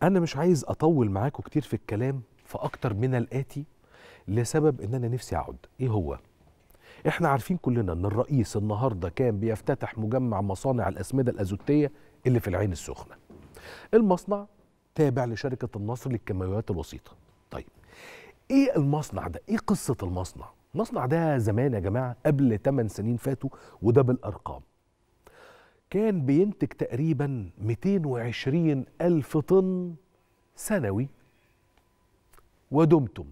انا مش عايز اطول معاكم كتير في الكلام فاكتر من الاتي لسبب ان انا نفسي اقعد ايه هو احنا عارفين كلنا ان الرئيس النهارده كان بيفتتح مجمع مصانع الاسمده الازوتيه اللي في العين السخنه المصنع تابع لشركه النصر للكيماويات الوسيطه طيب ايه المصنع ده ايه قصه المصنع المصنع ده زمان يا جماعه قبل 8 سنين فاتوا وده بالارقام كان بينتج تقريبا 220 ألف طن سنوي ودمتم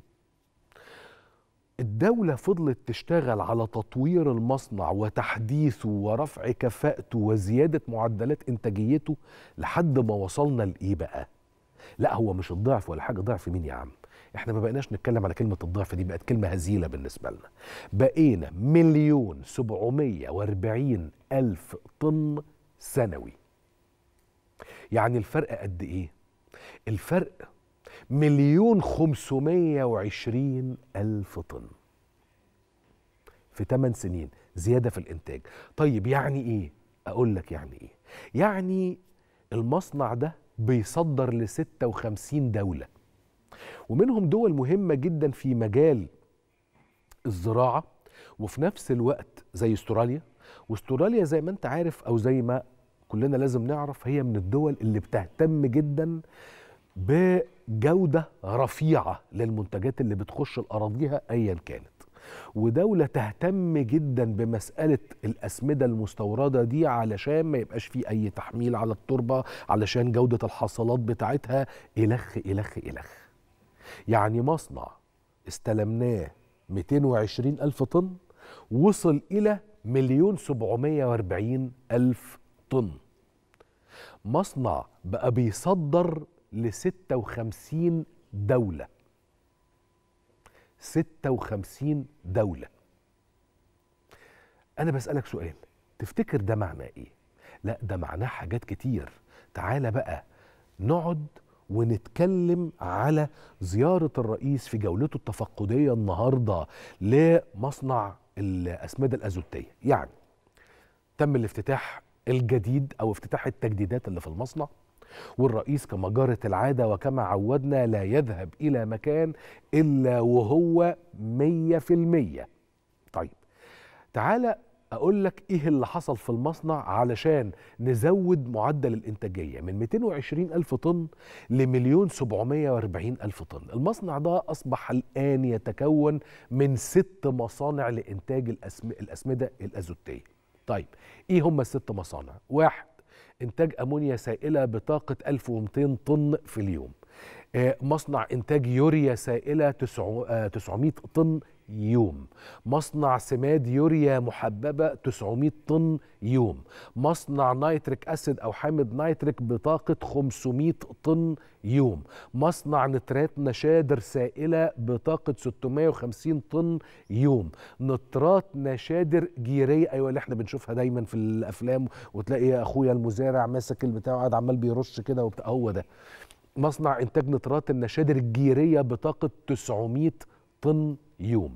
الدولة فضلت تشتغل على تطوير المصنع وتحديثه ورفع كفاءته وزيادة معدلات إنتاجيته لحد ما وصلنا لإيه بقى؟ لا هو مش الضعف ولا حاجة ضعف مين يا عم؟ احنا ما بقيناش نتكلم على كلمة الضعف دي بقت كلمة هزيلة بالنسبة لنا بقينا مليون سبعمية واربعين ألف طن سنوي يعني الفرق قد ايه الفرق مليون خمسمية وعشرين ألف طن في 8 سنين زيادة في الإنتاج طيب يعني إيه أقول لك يعني إيه يعني المصنع ده بيصدر ل 56 دولة ومنهم دول مهمة جدا في مجال الزراعة وفي نفس الوقت زي استراليا واستراليا زي ما انت عارف او زي ما كلنا لازم نعرف هي من الدول اللي بتهتم جدا بجودة رفيعة للمنتجات اللي بتخش الأراضيها أيا كانت ودولة تهتم جدا بمسألة الأسمدة المستوردة دي علشان ما يبقاش في أي تحميل على التربة علشان جودة الحصلات بتاعتها إلخ إلخ إلخ يعني مصنع استلمناه 220 ألف طن وصل إلى مليون سبعمية واربعين ألف طن مصنع بقى بيصدر لستة وخمسين دولة ستة وخمسين دولة أنا بسألك سؤال تفتكر ده معناه إيه؟ لا ده معناه حاجات كتير تعالى بقى نقعد ونتكلم على زيارة الرئيس في جولته التفقدية النهاردة لمصنع الأسمدة الأزوتية يعني تم الافتتاح الجديد أو افتتاح التجديدات اللي في المصنع والرئيس كما جارت العادة وكما عودنا لا يذهب إلى مكان إلا وهو مية في المية طيب تعالى أقول لك إيه اللي حصل في المصنع علشان نزود معدل الإنتاجية من 220 ألف طن لمليون 740 ألف طن المصنع ده أصبح الآن يتكون من ست مصانع لإنتاج الأسم... الأسمدة الأزوتية طيب إيه هم الست مصانع؟ واحد إنتاج أمونيا سائلة بطاقة 1200 طن في اليوم آه، مصنع إنتاج يوريا سائلة 900 طن يوم مصنع سماد يوريا محببة 900 طن يوم مصنع نيتريك أسيد أو حامض نيتريك بطاقة 500 طن يوم مصنع نترات نشادر سائلة بطاقة 650 طن يوم نترات نشادر جيرية أيوة اللي احنا بنشوفها دايما في الأفلام وتلاقي أخويا المزارع ماسك البتاع قاعد عمال بيرش كده وبتاع هو ده مصنع إنتاج نترات النشادر الجيرية بطاقة 900 طن يوم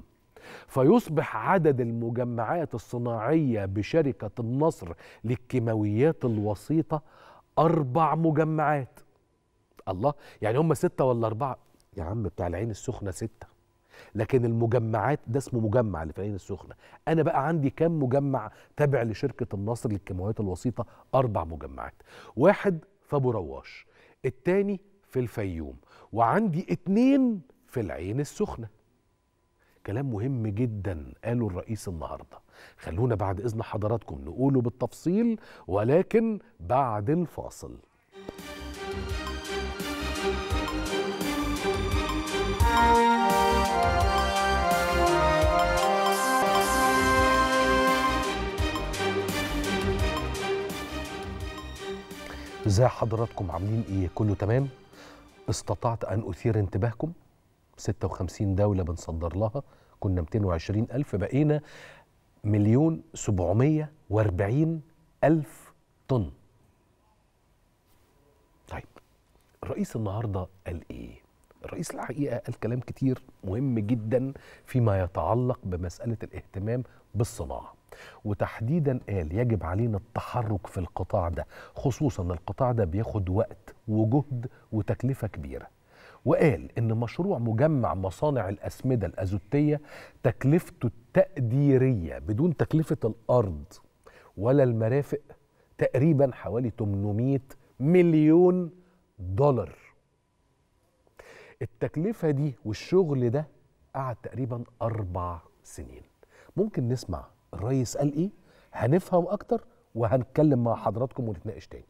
فيصبح عدد المجمعات الصناعية بشركة النصر للكيماويات الوسيطة أربع مجمعات الله يعني هم ستة ولا أربعة يا عم بتاع العين السخنة ستة لكن المجمعات ده اسمه مجمع اللي في العين السخنة أنا بقى عندي كام مجمع تابع لشركة النصر للكيماويات الوسيطة أربع مجمعات واحد في أبو رواش التاني في الفيوم وعندي اتنين في العين السخنه كلام مهم جدا قاله الرئيس النهارده خلونا بعد اذن حضراتكم نقوله بالتفصيل ولكن بعد الفاصل ازاي حضراتكم عاملين ايه كله تمام استطعت ان اثير انتباهكم 56 دولة بنصدر لها كنا 220 ألف بقينا مليون 740 ألف طن طيب الرئيس النهاردة قال إيه؟ الرئيس الحقيقة قال كلام كتير مهم جدا فيما يتعلق بمسألة الاهتمام بالصناعة وتحديدا قال يجب علينا التحرك في القطاع ده خصوصا القطاع ده بياخد وقت وجهد وتكلفة كبيرة وقال ان مشروع مجمع مصانع الاسمده الازوتيه تكلفته التقديريه بدون تكلفه الارض ولا المرافق تقريبا حوالي 800 مليون دولار التكلفه دي والشغل ده قعد تقريبا اربع سنين ممكن نسمع الرئيس قال ايه هنفهم اكتر وهنتكلم مع حضراتكم ونتناقش تاني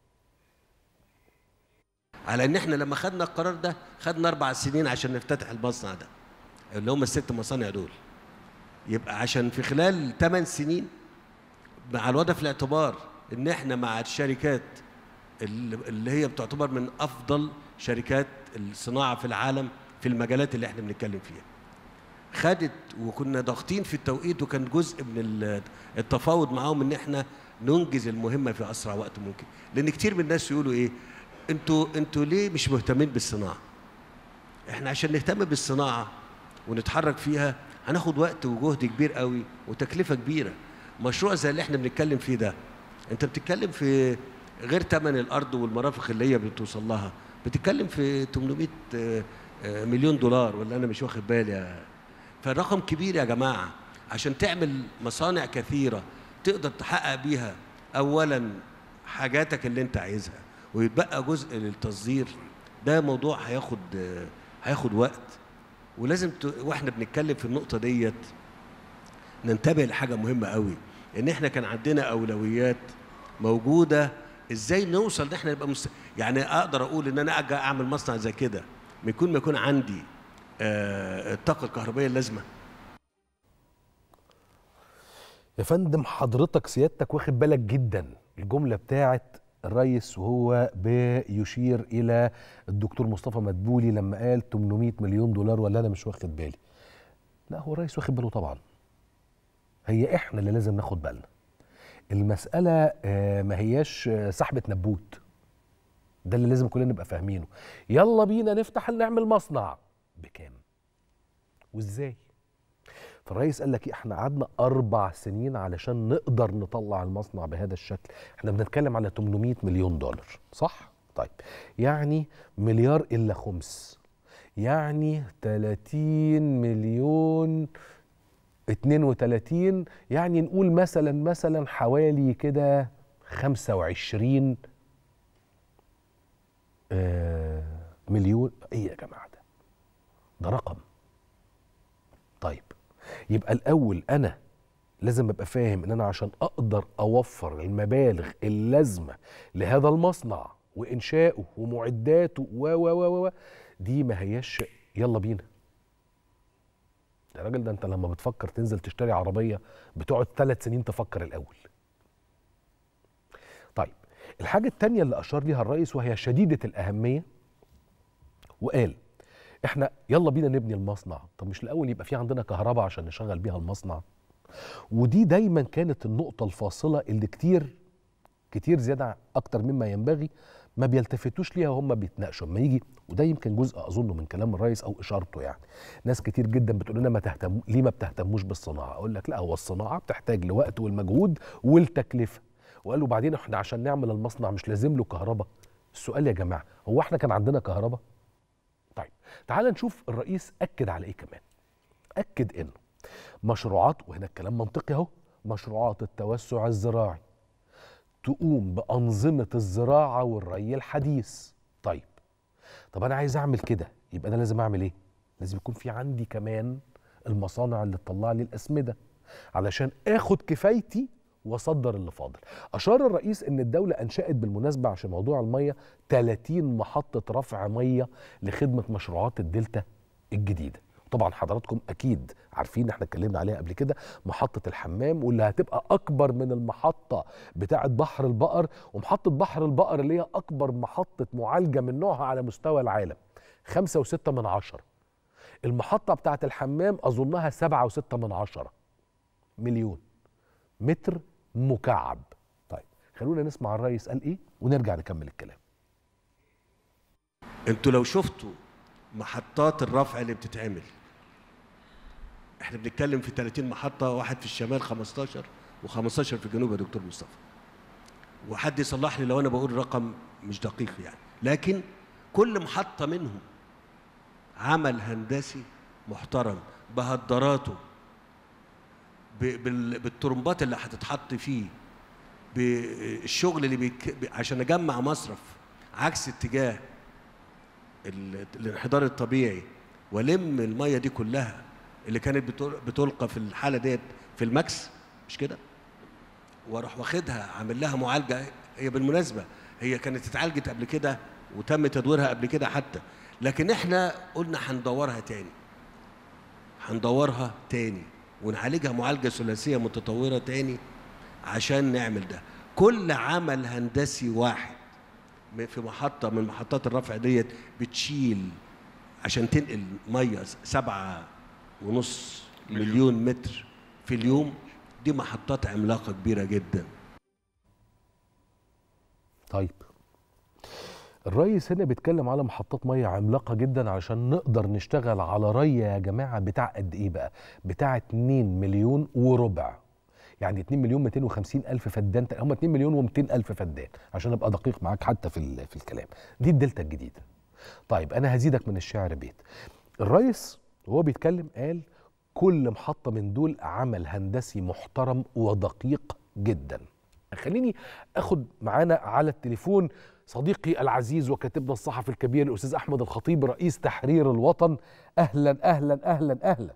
على ان احنا لما خدنا القرار ده خدنا اربع سنين عشان نفتتح المصنع ده اللي هم الست مصانع دول يبقى عشان في خلال 8 سنين مع الوضع في الاعتبار ان احنا مع الشركات اللي هي بتعتبر من افضل شركات الصناعه في العالم في المجالات اللي احنا بنتكلم فيها خدت وكنا ضاغطين في التوقيت وكان جزء من التفاوض معاهم ان احنا ننجز المهمه في اسرع وقت ممكن لان كتير من الناس يقولوا ايه انتوا انتوا ليه مش مهتمين بالصناعه احنا عشان نهتم بالصناعه ونتحرك فيها هناخد وقت وجهد كبير قوي وتكلفه كبيره مشروع زي اللي احنا بنتكلم فيه ده انت بتتكلم في غير ثمن الارض والمرافق اللي هي بتوصل لها بتتكلم في 800 مليون دولار ولا انا مش واخد بالي فالرقم كبير يا جماعه عشان تعمل مصانع كثيره تقدر تحقق بيها اولا حاجاتك اللي انت عايزها ويتبقى جزء للتصدير ده موضوع هياخد هياخد وقت ولازم ت... واحنا بنتكلم في النقطه ديت ننتبه لحاجه مهمه قوي ان احنا كان عندنا اولويات موجوده ازاي نوصل ان احنا نبقى مست... يعني اقدر اقول ان انا اجي اعمل مصنع زي كده بيكون ما يكون عندي آه الطاقه الكهربائيه اللازمه يا فندم حضرتك سيادتك واخد بالك جدا الجمله بتاعت الرئيس وهو بيشير الى الدكتور مصطفى مدبولي لما قال 800 مليون دولار ولا انا مش واخد بالي لا هو الرئيس واخد باله طبعا هي احنا اللي لازم ناخد بالنا المساله ما هياش سحبه نبوت ده اللي لازم كلنا نبقى فاهمينه يلا بينا نفتح نعمل مصنع بكام وازاي فالرئيس قال لك احنا قعدنا اربع سنين علشان نقدر نطلع المصنع بهذا الشكل احنا بنتكلم على 800 مليون دولار صح طيب يعني مليار الا خمس يعني 30 مليون 32 يعني نقول مثلا مثلا حوالي كده 25 آه مليون ايه يا جماعه ده ده رقم طيب يبقى الاول انا لازم ابقى فاهم ان انا عشان اقدر اوفر المبالغ اللازمه لهذا المصنع وانشائه ومعداته و و و و دي ما هياش يلا بينا يا راجل ده انت لما بتفكر تنزل تشتري عربيه بتقعد ثلاث سنين تفكر الاول طيب الحاجه الثانيه اللي اشار ليها الرئيس وهي شديده الاهميه وقال احنا يلا بينا نبني المصنع طب مش الاول يبقى في عندنا كهرباء عشان نشغل بيها المصنع ودي دايما كانت النقطه الفاصله اللي كتير كتير زياده اكتر مما ينبغي ما بيلتفتوش ليها وهم بيتناقشوا اما يجي وده يمكن جزء اظنه من كلام الرئيس او اشارته يعني ناس كتير جدا بتقول لنا ما تهتم ليه ما بتهتموش بالصناعه اقول لك لا هو الصناعه بتحتاج لوقت والمجهود والتكلفه وقالوا بعدين احنا عشان نعمل المصنع مش لازم له كهرباء السؤال يا جماعه هو احنا كان عندنا كهرباء طيب تعال نشوف الرئيس اكد على ايه كمان اكد انه مشروعات وهنا الكلام منطقي اهو مشروعات التوسع الزراعي تقوم بأنظمة الزراعة والري الحديث طيب طب أنا عايز أعمل كده يبقى أنا لازم أعمل إيه؟ لازم يكون في عندي كمان المصانع اللي تطلع لي الأسمدة علشان آخد كفايتي واصدر اللي فاضل اشار الرئيس ان الدوله انشات بالمناسبه عشان موضوع الميه 30 محطه رفع ميه لخدمه مشروعات الدلتا الجديده طبعا حضراتكم اكيد عارفين احنا اتكلمنا عليها قبل كده محطه الحمام واللي هتبقى اكبر من المحطه بتاعه بحر البقر ومحطه بحر البقر اللي هي اكبر محطه معالجه من نوعها على مستوى العالم خمسة وستة من عشرة المحطة بتاعة الحمام أظنها سبعة وستة من عشرة مليون متر مكعب طيب خلونا نسمع الرئيس قال ايه ونرجع نكمل الكلام انتوا لو شفتوا محطات الرفع اللي بتتعمل احنا بنتكلم في 30 محطة واحد في الشمال 15 و15 في الجنوب يا دكتور مصطفى وحد يصلح لي لو انا بقول رقم مش دقيق يعني لكن كل محطه منهم عمل هندسي محترم بهدراته ب- بال- بالترمبات اللي هتتحط فيه بالشغل اللي بيك... ب- عشان اجمع مصرف عكس اتجاه ال- الانحدار الطبيعي والم الميه دي كلها اللي كانت بتل- بتلقى في الحاله ديت في الماكس مش كده واروح واخدها عامل لها معالجه هي بالمناسبه هي كانت اتعالجت قبل كده وتم تدويرها قبل كده حتى لكن احنا قلنا هندورها تاني هندورها تاني ونعالجها معالجه ثلاثيه متطوره تاني عشان نعمل ده كل عمل هندسي واحد م- في محطه من محطات الرفع ديت بتشيل عشان تنقل ميه سبعة ونص مليون متر في اليوم دي محطات عملاقه كبيره جدا طيب الرئيس هنا بيتكلم على محطات ميه عملاقه جدا علشان نقدر نشتغل على ري يا جماعه بتاع قد ايه بقى؟ بتاع 2 مليون وربع يعني 2 مليون 250 الف فدان هم 2 مليون و200 الف فدان عشان ابقى دقيق معاك حتى في ال- في الكلام دي الدلتا الجديده طيب انا هزيدك من الشعر بيت الرئيس وهو بيتكلم قال كل محطه من دول عمل هندسي محترم ودقيق جدا خليني اخد معانا على التليفون صديقي العزيز وكاتبنا الصحفي الكبير الاستاذ احمد الخطيب رئيس تحرير الوطن اهلا اهلا اهلا اهلا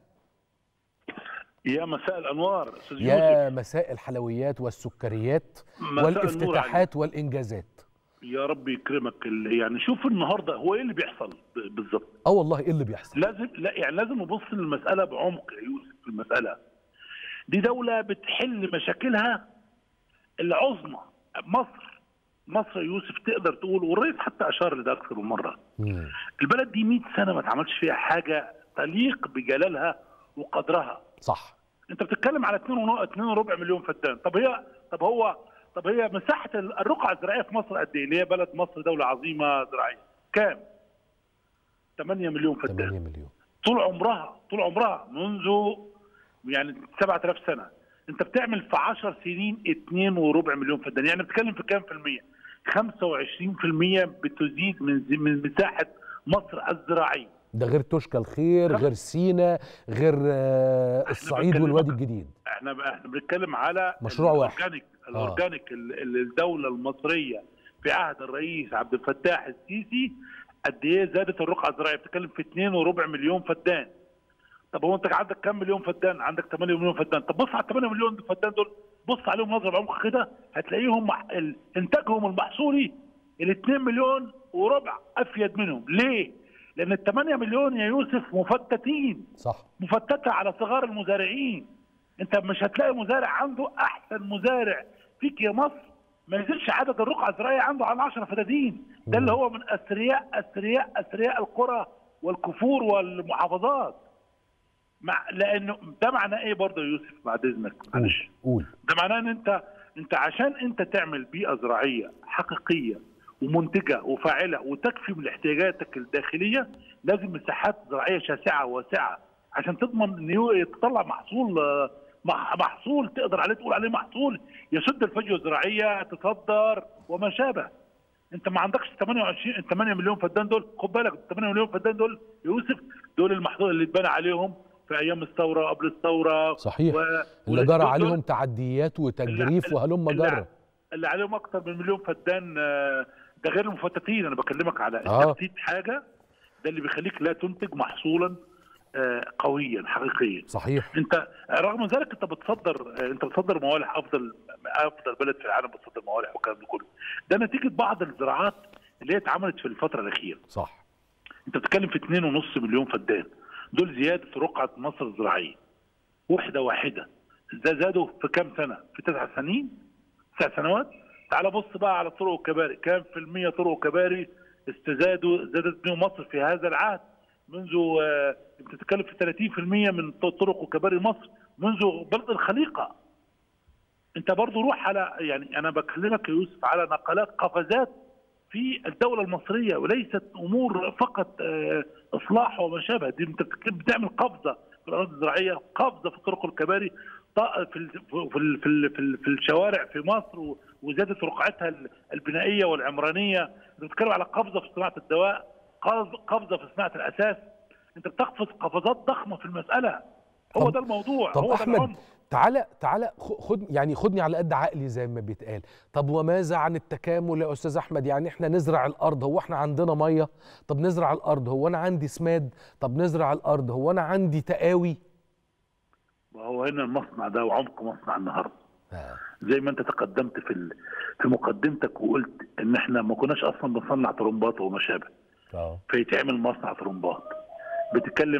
يا مساء الانوار استاذ يا يوسف مساء الحلويات والسكريات مساء النور والافتتاحات والانجازات يا رب يكرمك ال- يعني شوف النهارده هو ايه اللي بيحصل ب- بالظبط اه والله ايه اللي بيحصل لازم لا يعني لازم نبص للمساله بعمق يا يوسف في المساله دي دوله بتحل مشاكلها العظمى مصر مصر يا يوسف تقدر تقول والرئيس حتى اشار لده اكثر من مره مم. البلد دي 100 سنه ما اتعملش فيها حاجه تليق بجلالها وقدرها صح انت بتتكلم على 2 2 وربع مليون فدان طب هي طب هو طب هي مساحه ال- الرقعه الزراعيه في مصر قد ايه اللي هي بلد مصر دوله عظيمه زراعيه كام 8 مليون فدان 8 مليون طول عمرها طول عمرها منذ يعني 7000 سنه انت بتعمل في 10 سنين 2 وربع مليون فدان يعني بتتكلم في كام في المية 25% بتزيد من من مساحه مصر الزراعيه ده غير توشكا الخير غير سينا غير آه، الصعيد بنتكلم والوادي بقى- الجديد احنا احنا بنتكلم على مشروع واحد. الاورجانيك الاورجانيك ال- ال- الدوله المصريه في عهد الرئيس عبد الفتاح السيسي قد ايه زادت الرقعه الزراعيه بتتكلم في 2 وربع مليون فدان طب هو انت عندك كام مليون فدان عندك 8 مليون فدان طب بص على 8 مليون فدان دول بص عليهم نظره بعمق كده هتلاقيهم مح... ال- انتاجهم المحصولي ال 2 مليون وربع افيد منهم ليه لان ال 8 مليون يا يوسف مفتتين صح مفتته على صغار المزارعين انت مش هتلاقي مزارع عنده احسن مزارع فيك يا مصر ما يزيدش عدد الرقعه الزراعيه عنده عن 10 فدادين ده اللي هو من اثرياء اثرياء اثرياء القرى والكفور والمحافظات مع لانه ده معناه ايه برضه يا يوسف بعد اذنك قول معلش قول ده معناه ان انت انت عشان انت تعمل بيئه زراعيه حقيقيه ومنتجه وفاعله وتكفي من احتياجاتك الداخليه لازم مساحات زراعيه شاسعه واسعه عشان تضمن ان يو- تطلع محصول آه، مح- محصول تقدر عليه تقول عليه محصول يسد الفجوه الزراعيه تصدر وما شابه انت ما عندكش 28 8 مليون فدان دول خد بالك 8 مليون فدان دول يوسف دول المحصول اللي اتبنى عليهم في ايام الثوره وقبل الثوره صحيح و... اللي ودول- جرى دول- عليهم تعديات وتجريف اللي- وهلم اللي- جرى اللي عليهم اكتر من مليون فدان آه، ده غير المفتتين انا بكلمك على آه. التفتيت حاجه ده اللي بيخليك لا تنتج محصولا آه، قويا حقيقيا صحيح انت رغم ذلك انت بتصدر آه، انت بتصدر موالح افضل افضل بلد في العالم بتصدر موالح والكلام ده كله ده نتيجه بعض الزراعات اللي هي اتعملت في الفتره الاخيره صح انت بتتكلم في 2.5 مليون فدان دول زياده رقعه مصر الزراعيه وحده واحده ده زادوا في كام سنه؟ في تسع سنين؟ تسع سنوات؟ تعال بص بقى على الطرق والكباري، كام في المية طرق وكباري استزادوا زادت بيهم مصر في هذا العهد منذ آه، انت بتتكلم في 30% من طرق وكباري مصر منذ بلد الخليقه. انت برضو روح على يعني انا بكلمك يا يوسف على نقلات قفزات في الدوله المصريه وليست امور فقط آه، اصلاح وما شابه دي انت بتك- بتعمل قفزه في الاراضي الزراعيه قفزه في الطرق والكباري الط- في ال- في ال- في ال- في ال- في الشوارع في مصر و- وزياده رقعتها ال- البنائيه والعمرانيه انت بتتكلم على قفزه في صناعه الدواء قفز- قفزه في صناعه الاساس انت بتقفز قفزات ضخمه في المساله هو طب- ده الموضوع طب هو ده احمد العمق تعالى تعالى خ- خد يعني خدني على قد عقلي زي ما بيتقال طب وماذا عن التكامل يا استاذ احمد يعني احنا نزرع الارض هو احنا عندنا ميه طب نزرع الارض هو انا عندي سماد طب نزرع الارض هو انا عندي تقاوي وهو هنا المصنع ده وعمق مصنع النهارده آه. زي ما انت تقدمت في ال- في مقدمتك وقلت ان احنا ما كناش اصلا بنصنع طرمبات وما شابه اه فيتعمل مصنع طرمبات بتتكلم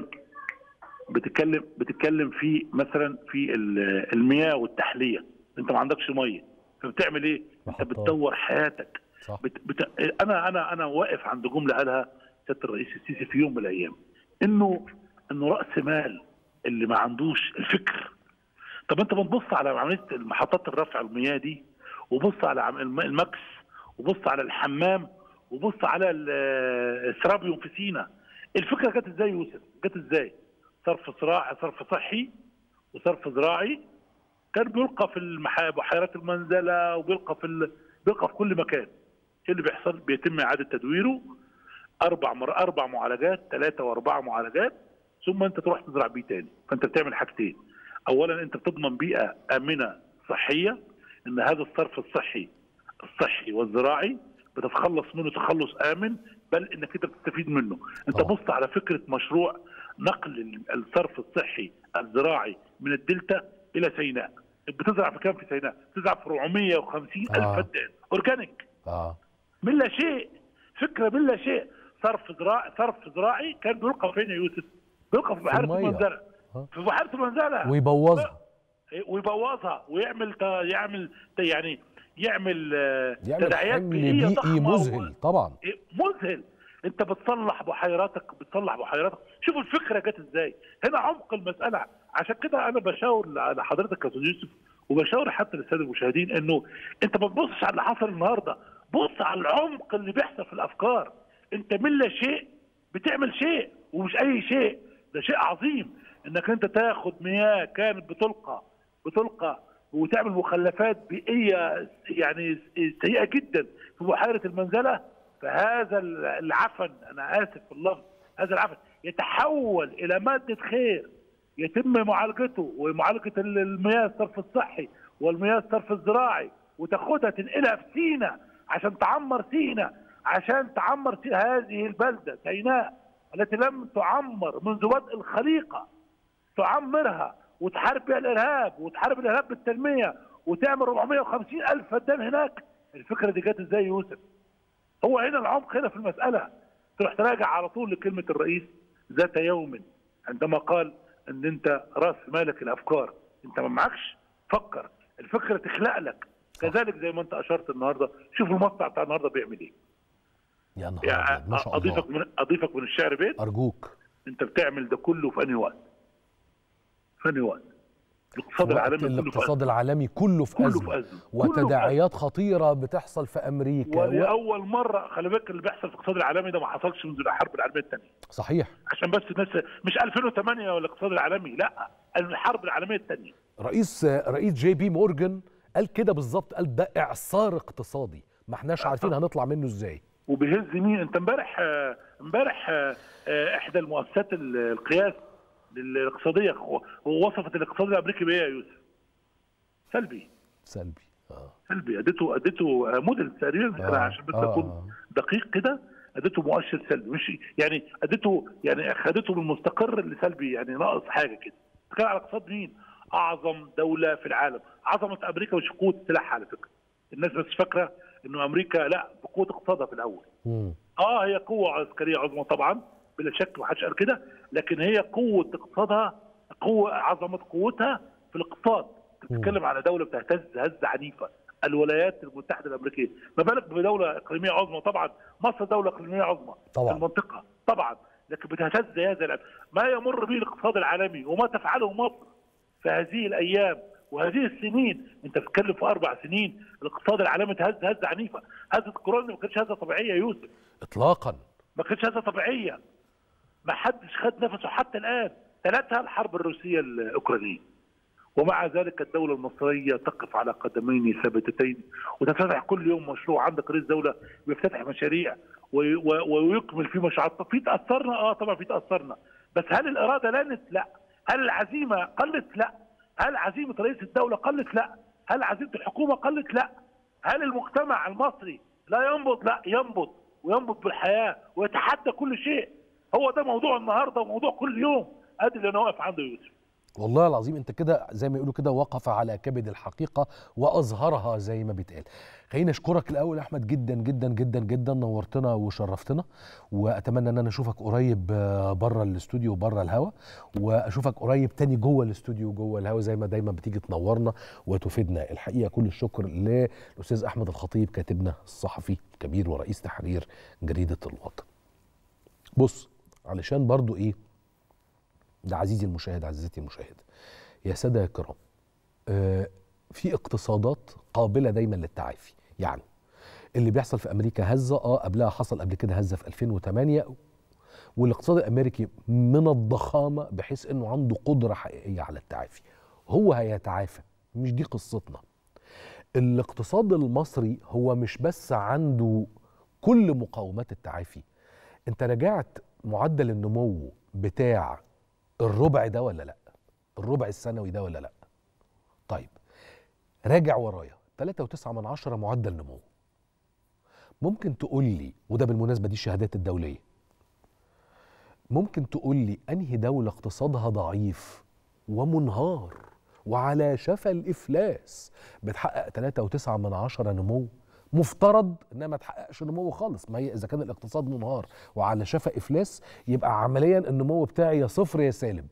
بتتكلم بتتكلم في مثلا في ال- المياه والتحليه انت ما عندكش ميه فبتعمل ايه؟ انت محطات. بتدور حياتك صح بت... بت... انا انا انا واقف عند جمله قالها سياده الرئيس السيسي في يوم من الايام انه انه راس مال اللي ما عندوش الفكر طب انت بتبص على عمليه محطات الرفع المياه دي وبص على عم- الم- المكس وبص على الحمام وبص على ال- السرابيوم في سينا الفكره جت ازاي يا يوسف؟ جت ازاي؟ صرف صراع صرف صحي وصرف زراعي كان بيلقى في المح- بحيرات المنزله وبيلقى في ال... بيلقى في كل مكان ايه اللي بيحصل؟ بيتم اعاده تدويره اربع مر... اربع معالجات ثلاثه واربعه معالجات ثم انت تروح تزرع بيه تاني فانت بتعمل حاجتين اولا انت بتضمن بيئه امنه صحيه ان هذا الصرف الصحي الصحي والزراعي بتتخلص منه تخلص امن بل انك انت بتستفيد منه انت طبعا. بص على فكره مشروع نقل الصرف الصحي الزراعي من الدلتا الى سيناء بتزرع في كام في سيناء بتزرع في 450 آه. الف فدان اورجانيك اه من لا شيء فكره من لا شيء صرف زراعي صرف زراعي كان بيلقى فين يا يوسف؟ بيلقى في بحيره المية. المنزله آه. في بحيره المنزله ويبوظها ويبوظها ويعمل ت- يعمل ت- يعني يعمل آه، يعمل تداعيات حمل بيئيه بيئي ضخمه مذهل طبعا إيه، مذهل انت بتصلح بحيراتك بتصلح بحيراتك شوف الفكره جت ازاي هنا عمق المساله عشان كده انا بشاور لحضرتك يا استاذ يوسف وبشاور حتى للساده المشاهدين انه انت ما تبصش على اللي حصل النهارده بص على العمق اللي بيحصل في الافكار انت من لا شيء بتعمل شيء ومش اي شيء ده شيء عظيم انك انت تاخد مياه كانت بتلقى بتلقى وتعمل مخلفات بيئيه يعني سيئه جدا في بحيره المنزله فهذا العفن انا اسف في اللفظ هذا العفن يتحول الى ماده خير يتم معالجته ومعالجه المياه الصرف الصحي والمياه الصرف الزراعي وتاخدها تنقلها في سينا عشان تعمر سينا عشان تعمر سينا هذه البلده سيناء التي لم تعمر منذ بدء الخليقه تعمرها وتحارب بها الارهاب وتحارب الارهاب بالتنميه وتعمل 450 الف فدان هناك الفكره دي جت ازاي يا يوسف؟ هو هنا العمق هنا في المساله تروح تراجع على طول لكلمه الرئيس ذات يوم عندما قال ان انت راس مالك الافكار انت ما معكش فكر الفكره تخلق لك كذلك زي ما انت اشرت النهارده شوف المصنع بتاع النهارده بيعمل ايه يا نهار يعني أبيض، ما شاء الله اضيفك من اضيفك من الشعر بيت ارجوك انت بتعمل ده كله في انهي وقت؟ في انهي وقت؟ الاقتصاد في وقت العالمي كله في الاقتصاد أزمة. العالمي كله في كله أزمة في أزمة. كله في وتداعيات خطيرة بتحصل في أمريكا و... ولاول مره خلي بالك اللي بيحصل في الاقتصاد العالمي ده ما حصلش منذ الحرب العالميه الثانيه صحيح عشان بس الناس مش 2008 ولا الاقتصاد العالمي لا الحرب العالميه الثانيه رئيس رئيس جي بي مورجان قال كده بالظبط قال ده إعصار اقتصادي ما احناش عارفين هنطلع منه ازاي وبيهز مين انت امبارح آه، امبارح آه، آه، احدى المؤسسات ال- القياس الاقتصاديه هو- وصفت الاقتصاد الامريكي بايه يا يوسف؟ سلبي سلبي اه سلبي اديته اديته آه، موديل تقريبا آه، انا عشان بس آه، اكون آه. دقيق كده اديته مؤشر سلبي مش يعني اديته يعني خدته من مستقر لسلبي يعني ناقص حاجه كده بتتكلم على اقتصاد مين؟ اعظم دوله في العالم عظمه امريكا مش قوه سلاحها على فكره الناس بس فاكره انه امريكا لا بقوه اقتصادها في الاول مم. اه هي قوه عسكريه عظمى طبعا بلا شك ما حدش قال كده لكن هي قوه اقتصادها قوه عظمه قوتها في الاقتصاد أنت بتتكلم على دوله بتهتز هزه عنيفه الولايات المتحده الامريكيه ما بالك بدوله اقليميه عظمى طبعا مصر دوله اقليميه عظمى طبعاً. في المنطقه طبعا لكن بتهتز هذا العالم. ما يمر به الاقتصاد العالمي وما تفعله مصر في هذه الايام وهذه السنين انت بتتكلم في اربع سنين الاقتصاد العالمي تهز هزه عنيفه هزه كورونا ما كانتش هزه طبيعيه يا يوسف اطلاقا ما كانتش هزه طبيعيه ما حدش خد نفسه حتى الان ثلاثه الحرب الروسيه الاوكرانيه ومع ذلك الدولة المصرية تقف على قدمين ثابتتين وتفتتح كل يوم مشروع عندك رئيس دولة بيفتتح مشاريع وي- و- ويكمل في مشروعات في تأثرنا اه طبعا في تأثرنا بس هل الإرادة لانت؟ لا هل العزيمة قلت؟ لا هل عزيمة رئيس الدولة قلت؟ لا هل عزيمة الحكومة قلت؟ لا هل المجتمع المصري لا ينبض؟ لا ينبض وينبض بالحياة ويتحدى كل شيء هو ده موضوع النهارده وموضوع كل يوم ادي اللي انا واقف عنده يا يوسف والله العظيم انت كده زي ما يقولوا كده وقف على كبد الحقيقه واظهرها زي ما بيتقال خليني اشكرك الاول يا احمد جدا جدا جدا جدا نورتنا وشرفتنا واتمنى ان انا اشوفك قريب بره الاستوديو وبره الهوا واشوفك قريب تاني جوه الاستوديو وجوه الهوا زي ما دايما بتيجي تنورنا وتفيدنا الحقيقه كل الشكر للاستاذ احمد الخطيب كاتبنا الصحفي الكبير ورئيس تحرير جريده الوطن بص علشان برضو ايه ده عزيزي المشاهد عزيزتي المشاهد يا ساده يا كرام آه في اقتصادات قابله دايما للتعافي يعني اللي بيحصل في امريكا هزه اه قبلها حصل قبل كده هزه في 2008 والاقتصاد الامريكي من الضخامه بحيث انه عنده قدره حقيقيه على التعافي هو هيتعافى مش دي قصتنا الاقتصاد المصري هو مش بس عنده كل مقومات التعافي انت راجعت معدل النمو بتاع الربع ده ولا لا الربع السنوي ده ولا لا طيب راجع ورايا 3.9 من عشرة معدل نمو ممكن تقول لي وده بالمناسبة دي الشهادات الدولية ممكن تقول لي أنهي دولة اقتصادها ضعيف ومنهار وعلى شفا الإفلاس بتحقق 3.9 من عشرة نمو مفترض انها ما تحققش نمو خالص ما هي اذا كان الاقتصاد منهار وعلى شفا افلاس يبقى عمليا النمو بتاعي يا صفر يا سالب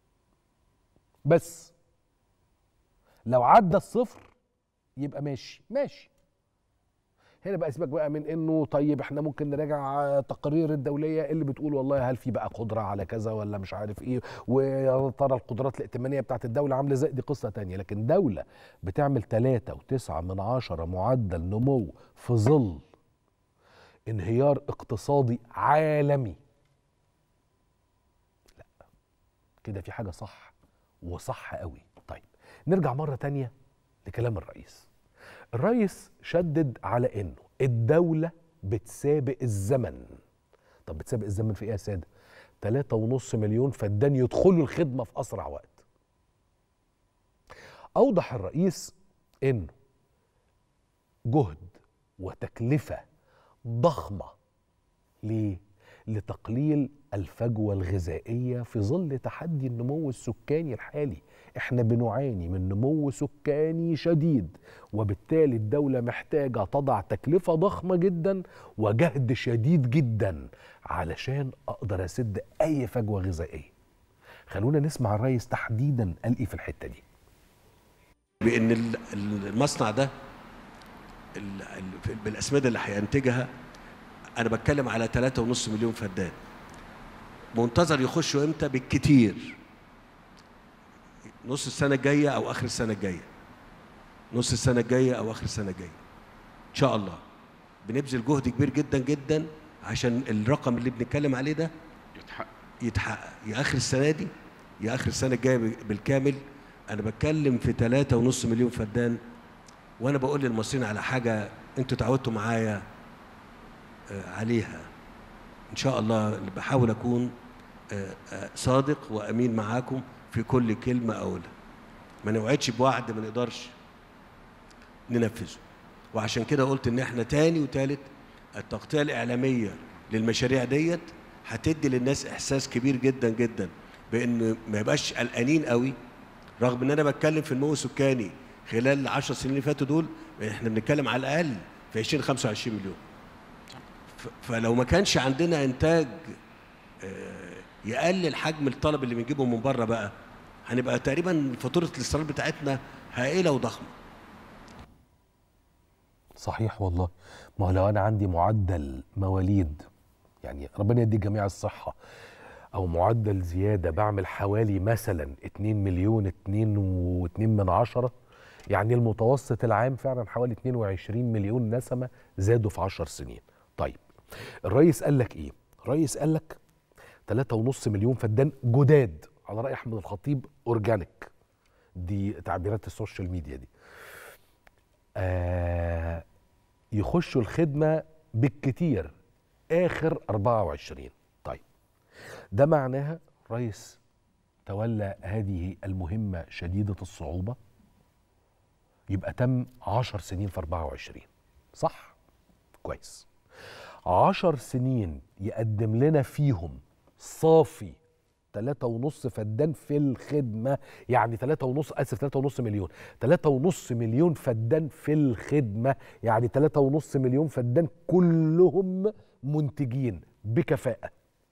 بس لو عدى الصفر يبقى ماشي ماشي هنا بقى سيبك بقى من انه طيب احنا ممكن نراجع تقارير الدوليه اللي بتقول والله هل في بقى قدره على كذا ولا مش عارف ايه ويا ترى القدرات الائتمانيه بتاعت الدوله عامله ازاي دي قصه تانية لكن دوله بتعمل 3 و9 من عشرة معدل نمو في ظل انهيار اقتصادي عالمي لا كده في حاجه صح وصح قوي طيب نرجع مره تانية لكلام الرئيس الرئيس شدد على انه الدولة بتسابق الزمن طب بتسابق الزمن في ايه يا سادة؟ تلاتة ونص مليون فدان يدخلوا الخدمة في أسرع وقت أوضح الرئيس إنه جهد وتكلفة ضخمة ليه؟ لتقليل الفجوة الغذائية في ظل تحدي النمو السكاني الحالي احنا بنعاني من نمو سكاني شديد وبالتالي الدولة محتاجة تضع تكلفة ضخمة جدا وجهد شديد جدا علشان اقدر اسد اي فجوة غذائية خلونا نسمع الرئيس تحديدا قال ايه في الحتة دي بان ال- ال- المصنع ده ال- ال- بالاسمده اللي هينتجها انا بتكلم على 3.5 مليون فدان منتظر يخشوا امتى بالكتير نص السنه الجايه او اخر السنه الجايه نص السنه الجايه او اخر السنه الجايه ان شاء الله بنبذل جهد كبير جدا جدا عشان الرقم اللي بنتكلم عليه ده يتحقق يتحقق يا اخر السنه دي يا اخر السنه الجايه بالكامل انا بتكلم في ثلاثة ونص مليون فدان وانا بقول للمصريين على حاجه انتوا تعودتوا معايا آه، عليها ان شاء الله بحاول اكون آه، آه، صادق وامين معاكم في كل كلمه اقولها ما نوعدش بوعد ما نقدرش ننفذه وعشان كده قلت ان احنا تاني وتالت التغطيه الاعلاميه للمشاريع ديت هتدي للناس احساس كبير جدا جدا بان ما يبقاش قلقانين قوي رغم ان انا بتكلم في النمو السكاني خلال العشر سنين اللي فاتوا دول احنا بنتكلم على الاقل في 20 25 مليون ف- فلو ما كانش عندنا انتاج آه، يقلل حجم الطلب اللي بنجيبه من بره بقى هنبقى تقريبا فاتوره الاستيراد بتاعتنا هائله وضخمه صحيح والله ما هو لو انا عندي معدل مواليد يعني ربنا يدي جميع الصحة او معدل زيادة بعمل حوالي مثلا 2 مليون 2 و2 من عشرة يعني المتوسط العام فعلا حوالي 22 مليون نسمة زادوا في 10 سنين طيب الرئيس قال لك ايه الرئيس قال لك 3.5 مليون فدان جداد على رأي احمد الخطيب اورجانيك دي تعبيرات السوشيال ميديا دي آه يخشوا الخدمه بالكتير اخر 24 طيب ده معناها رئيس تولى هذه المهمه شديده الصعوبه يبقى تم 10 سنين في 24 صح كويس عشر سنين يقدم لنا فيهم صافي تلاتة ونص فدان في الخدمة يعني تلاتة ونص آسف تلاتة ونص مليون تلاتة ونص مليون فدان في الخدمة يعني تلاتة ونص مليون فدان كلهم منتجين بكفاءة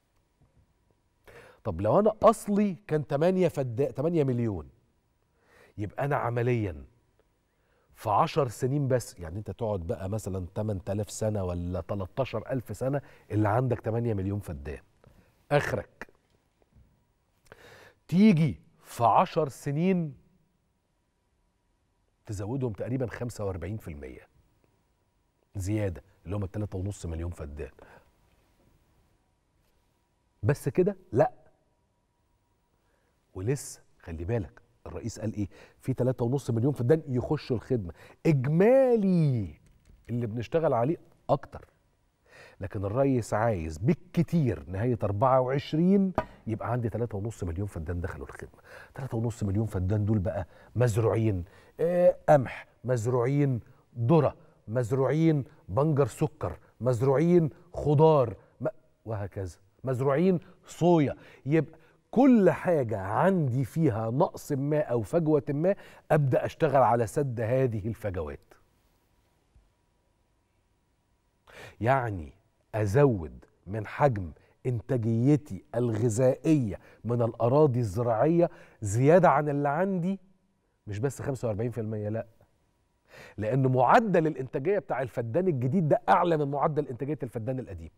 طب لو أنا أصلي كان 8 فدان 8 مليون يبقى أنا عملياً في 10 سنين بس يعني انت تقعد بقى مثلا 8000 سنه ولا 13000 سنه اللي عندك 8 مليون فدان اخرك تيجي في 10 سنين تزودهم تقريبا 45% زياده اللي هم 3.5 مليون فدان بس كده لا ولسه خلي بالك الرئيس قال ايه في 3.5 مليون فدان يخشوا الخدمه اجمالي اللي بنشتغل عليه اكتر لكن الرئيس عايز بالكتير نهايه 24 يبقى عندي 3.5 مليون فدان دخلوا الخدمه 3.5 مليون فدان دول بقى مزروعين آه، قمح مزروعين ذره مزروعين بنجر سكر مزروعين خضار م- وهكذا مزروعين صويا يبقى كل حاجة عندي فيها نقص ما أو فجوة ما أبدأ أشتغل على سد هذه الفجوات يعني أزود من حجم إنتاجيتي الغذائية من الأراضي الزراعية زيادة عن اللي عندي مش بس 45% لا لأن معدل الإنتاجية بتاع الفدان الجديد ده أعلى من معدل إنتاجية الفدان القديم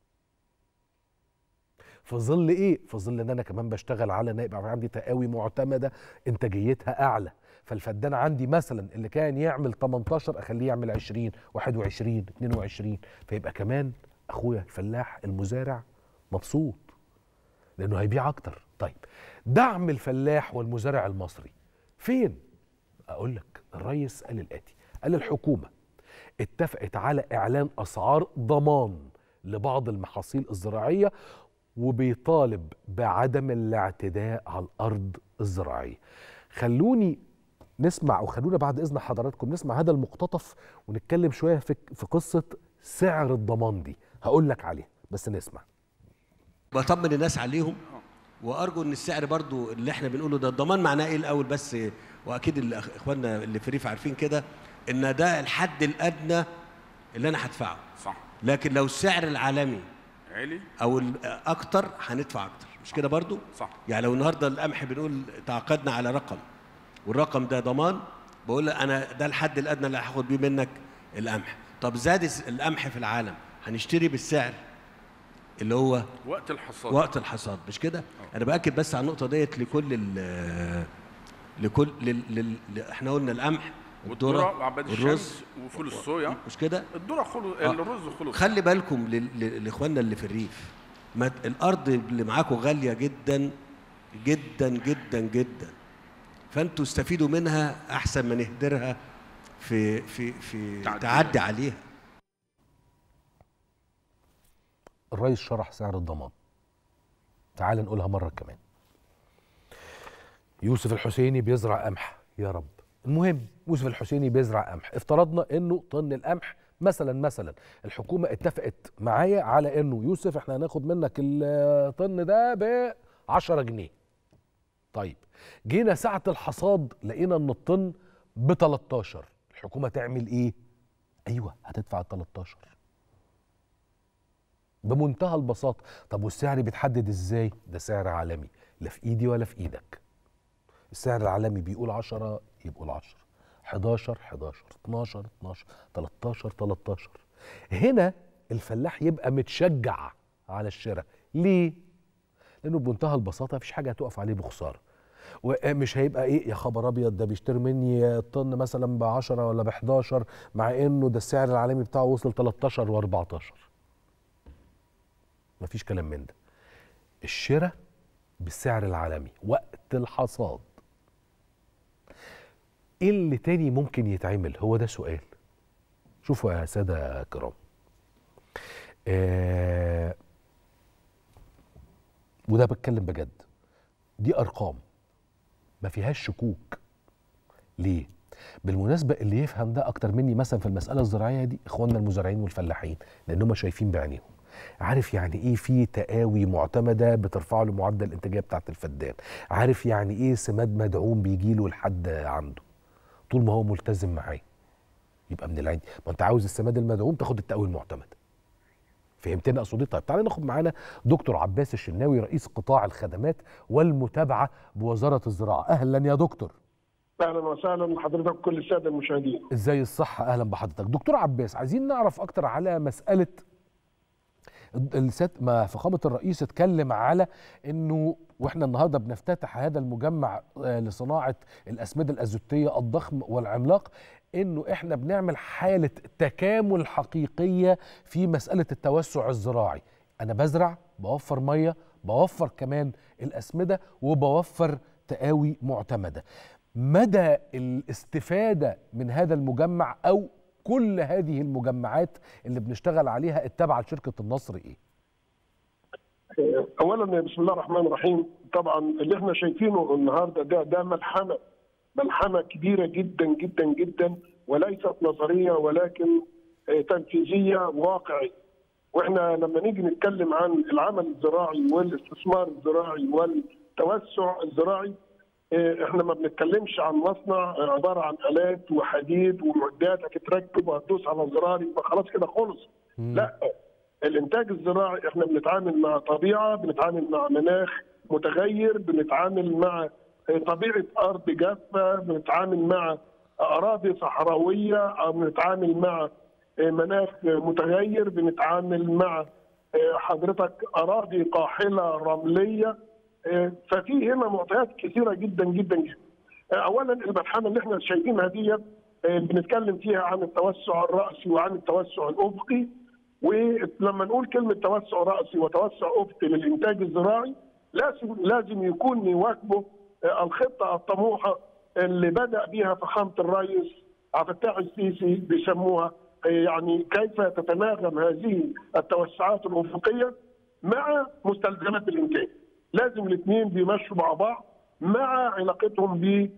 في ظل ايه في ظل ان انا كمان بشتغل على ان يبقى عندي تقاوي معتمده انتاجيتها اعلى فالفدان عندي مثلا اللي كان يعمل 18 اخليه يعمل 20 21 22 فيبقى كمان اخويا الفلاح المزارع مبسوط لانه هيبيع اكتر طيب دعم الفلاح والمزارع المصري فين اقول لك الرئيس قال الاتي قال الحكومه اتفقت على اعلان اسعار ضمان لبعض المحاصيل الزراعيه وبيطالب بعدم الاعتداء على الارض الزراعيه خلوني نسمع وخلونا بعد اذن حضراتكم نسمع هذا المقتطف ونتكلم شويه في في قصه سعر الضمان دي هقول لك عليها بس نسمع بطمن الناس عليهم وارجو ان السعر برضو اللي احنا بنقوله ده الضمان معناه ايه الاول بس واكيد اللي أخ- اخواننا اللي في الريف عارفين كده ان ده الحد الادنى اللي انا هدفعه صح لكن لو السعر العالمي علي او ال- اكتر هندفع اكتر مش كده برضو صح. يعني لو النهارده القمح بنقول تعاقدنا على رقم والرقم ده ضمان بقول لك انا ده الحد الادنى اللي هاخد بيه منك القمح طب زاد الس- القمح في العالم هنشتري بالسعر اللي هو وقت الحصاد وقت الحصاد مش كده انا باكد بس على النقطه ديت لكل ال لكل لل... لل... ل- احنا قلنا القمح والذره والذره وعباد والرز الشمس وفول الصويا مش كده الذره خلو آه. الرز خلو خلي بالكم لل- ل- لاخواننا اللي في الريف ما ت- الارض اللي معاكم غاليه جدا جدا جدا جدا فانتوا استفيدوا منها احسن ما نهدرها في في في تعدي. تعدي عليها الرئيس شرح سعر الضمان تعال نقولها مرة كمان يوسف الحسيني بيزرع قمح يا رب المهم يوسف الحسيني بيزرع قمح افترضنا انه طن القمح مثلا مثلا الحكومة اتفقت معايا على انه يوسف احنا هناخد منك الطن ده ب 10 جنيه طيب جينا ساعة الحصاد لقينا ان الطن ب 13 الحكومة تعمل ايه؟ ايوه هتدفع ال 13 بمنتهى البساطة طب والسعر بيتحدد ازاي ده سعر عالمي لا في ايدي ولا في ايدك السعر العالمي بيقول 10 يبقوا ال 10 11 11 12 12 13 13 هنا الفلاح يبقى متشجع على الشراء ليه لانه بمنتهى البساطه مفيش حاجه هتقف عليه بخساره ومش هيبقى ايه يا خبر ابيض ده بيشتري مني الطن مثلا ب 10 ولا ب 11 مع انه ده السعر العالمي بتاعه وصل 13 و14 مفيش كلام من ده الشراء بالسعر العالمي وقت الحصاد ايه اللي تاني ممكن يتعمل هو ده سؤال شوفوا يا ساده كرام آه وده بتكلم بجد دي ارقام ما فيهاش شكوك ليه بالمناسبه اللي يفهم ده اكتر مني مثلا في المساله الزراعيه دي اخواننا المزارعين والفلاحين لان هم شايفين بعينيهم عارف يعني ايه في تقاوي معتمده بترفع له معدل الانتاجيه بتاعت الفدان عارف يعني ايه سماد مدعوم بيجي له لحد عنده طول ما هو ملتزم معاه يبقى من العين ما انت عاوز السماد المدعوم تاخد التقوي المعتمد فهمتني اقصد ايه طيب تعالى ناخد معانا دكتور عباس الشناوي رئيس قطاع الخدمات والمتابعه بوزاره الزراعه اهلا يا دكتور اهلا وسهلا بحضرتك وكل الساده المشاهدين ازاي الصحه اهلا بحضرتك دكتور عباس عايزين نعرف اكتر على مساله السات ما فخامه الرئيس اتكلم على انه واحنا النهارده بنفتتح هذا المجمع آه، لصناعه الاسمده الازوتيه الضخم والعملاق انه احنا بنعمل حاله تكامل حقيقيه في مساله التوسع الزراعي انا بزرع بوفر ميه بوفر كمان الاسمده وبوفر تقاوي معتمده مدى الاستفاده من هذا المجمع او كل هذه المجمعات اللي بنشتغل عليها التابعه لشركه النصر ايه اولا بسم الله الرحمن الرحيم طبعا اللي احنا شايفينه النهارده ده ده ملحمه ملحمه كبيره جدا جدا جدا وليست نظريه ولكن آه، تنفيذيه واقعي واحنا لما نيجي نتكلم عن العمل الزراعي والاستثمار الزراعي والتوسع الزراعي آه، احنا ما بنتكلمش عن مصنع آه، عباره عن الات وحديد ومعدات هتتركب وهتدوس على زرار يبقى خلاص كده خلص لا الانتاج الزراعي احنا بنتعامل مع طبيعه بنتعامل مع مناخ متغير بنتعامل مع آه، طبيعه ارض جافه بنتعامل مع اراضي صحراويه او بنتعامل مع آه، مناخ متغير بنتعامل مع آه، حضرتك اراضي قاحله رمليه آه، ففي هنا معطيات كثيره جدا جدا جدا آه، اولا الملحمه اللي احنا شايفينها دي آه، بنتكلم فيها عن التوسع الراسي وعن التوسع الافقي ولما نقول كلمه توسع راسي وتوسع افقي للانتاج الزراعي لازم لازم يكون يواكبه آه، الخطه الطموحه اللي بدا بها فخامه الرئيس عبد الفتاح السيسي بيسموها آه، يعني كيف تتناغم هذه التوسعات الافقيه مع مستلزمات الانتاج لازم الاثنين بيمشوا مع بعض مع علاقتهم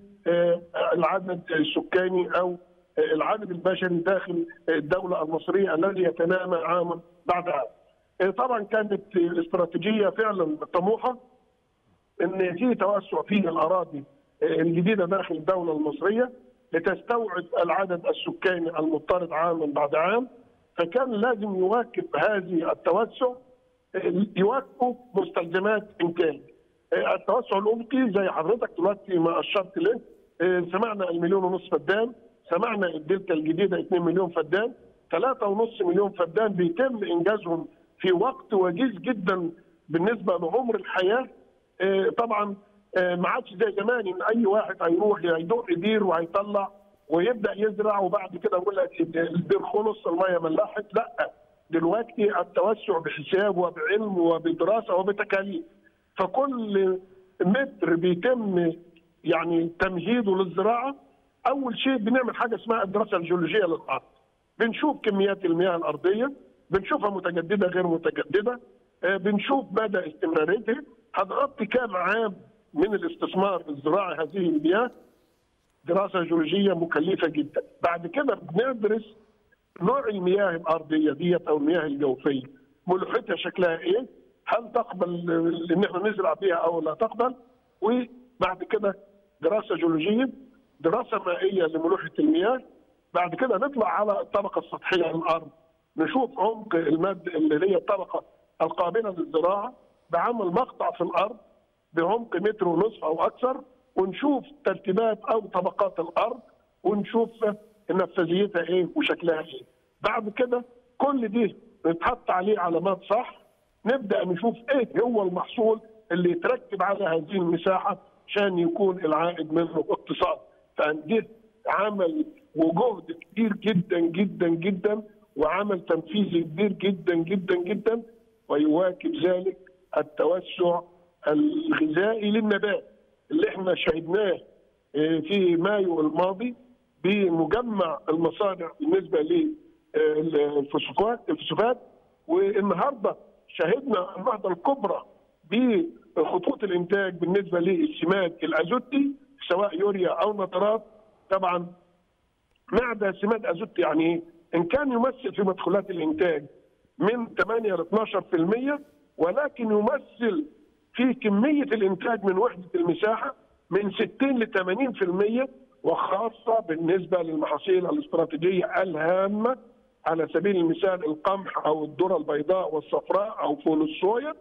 بالعدد السكاني او آه، العدد البشري داخل الدوله المصريه الذي يتنامى عاما بعد عام. آه، طبعا كانت الاستراتيجيه فعلا طموحه ان في توسع في الاراضي الجديده داخل الدوله المصريه لتستوعب العدد السكاني المضطرد عاما بعد عام فكان لازم يواكب هذه التوسع يواكبوا مستلزمات انتاج التوسع الافقي زي حضرتك دلوقتي ما اشرت له سمعنا المليون ونص فدان سمعنا الدلتا الجديده 2 مليون فدان 3.5 مليون فدان بيتم انجازهم في وقت وجيز جدا بالنسبه لعمر الحياه آه، طبعا آه، ما عادش زي زمان ان اي واحد هيروح هيدق دير وهيطلع ويبدا يزرع وبعد كده يقول لك الدير خلص الميه ملحت لا دلوقتي التوسع بحساب وبعلم وبدراسه وبتكاليف فكل متر بيتم يعني تمهيده للزراعه اول شيء بنعمل حاجه اسمها الدراسه الجيولوجيه للارض بنشوف كميات المياه الارضيه بنشوفها متجدده غير متجدده آه، بنشوف مدى استمراريتها هتغطي كام عام من الاستثمار الزراعي هذه المياه دراسه جيولوجيه مكلفه جدا بعد كده بندرس نوع المياه الارضيه ديت او المياه الجوفيه ملوحتها شكلها ايه هل تقبل ان احنا نزرع بها او لا تقبل وبعد كده دراسه جيولوجيه دراسه مائيه لملوحه المياه بعد كده نطلع على الطبقه السطحيه للارض نشوف عمق المد اللي هي الطبقه القابله للزراعه بعمل مقطع في الارض بعمق متر ونصف او اكثر ونشوف ترتيبات او طبقات الارض ونشوف نفاذيتها ايه وشكلها ايه. بعد كده كل دي نتحط عليه علامات صح نبدا نشوف ايه هو المحصول اللي يتركب على هذه المساحه عشان يكون العائد منه اقتصاد. فده عمل وجهد كبير جدا جدا جدا وعمل تنفيذي كبير جدا جدا جدا ويواكب ذلك التوسع الغذائي للنبات اللي احنا شهدناه آه، في مايو الماضي بمجمع المصانع بالنسبه للفسفات الفسفات والنهارده شهدنا النهضه الكبرى بخطوط الانتاج بالنسبه للسماد الازوتي سواء يوريا او نترات طبعا معدة سماد ازوت يعني ايه؟ ان كان يمثل في مدخولات الانتاج من 8 ل 12% ولكن يمثل في كميه الانتاج من وحده المساحه من 60 ل 80% وخاصه بالنسبه للمحاصيل الاستراتيجيه الهامه على سبيل المثال القمح او الذره البيضاء والصفراء او فول الصويا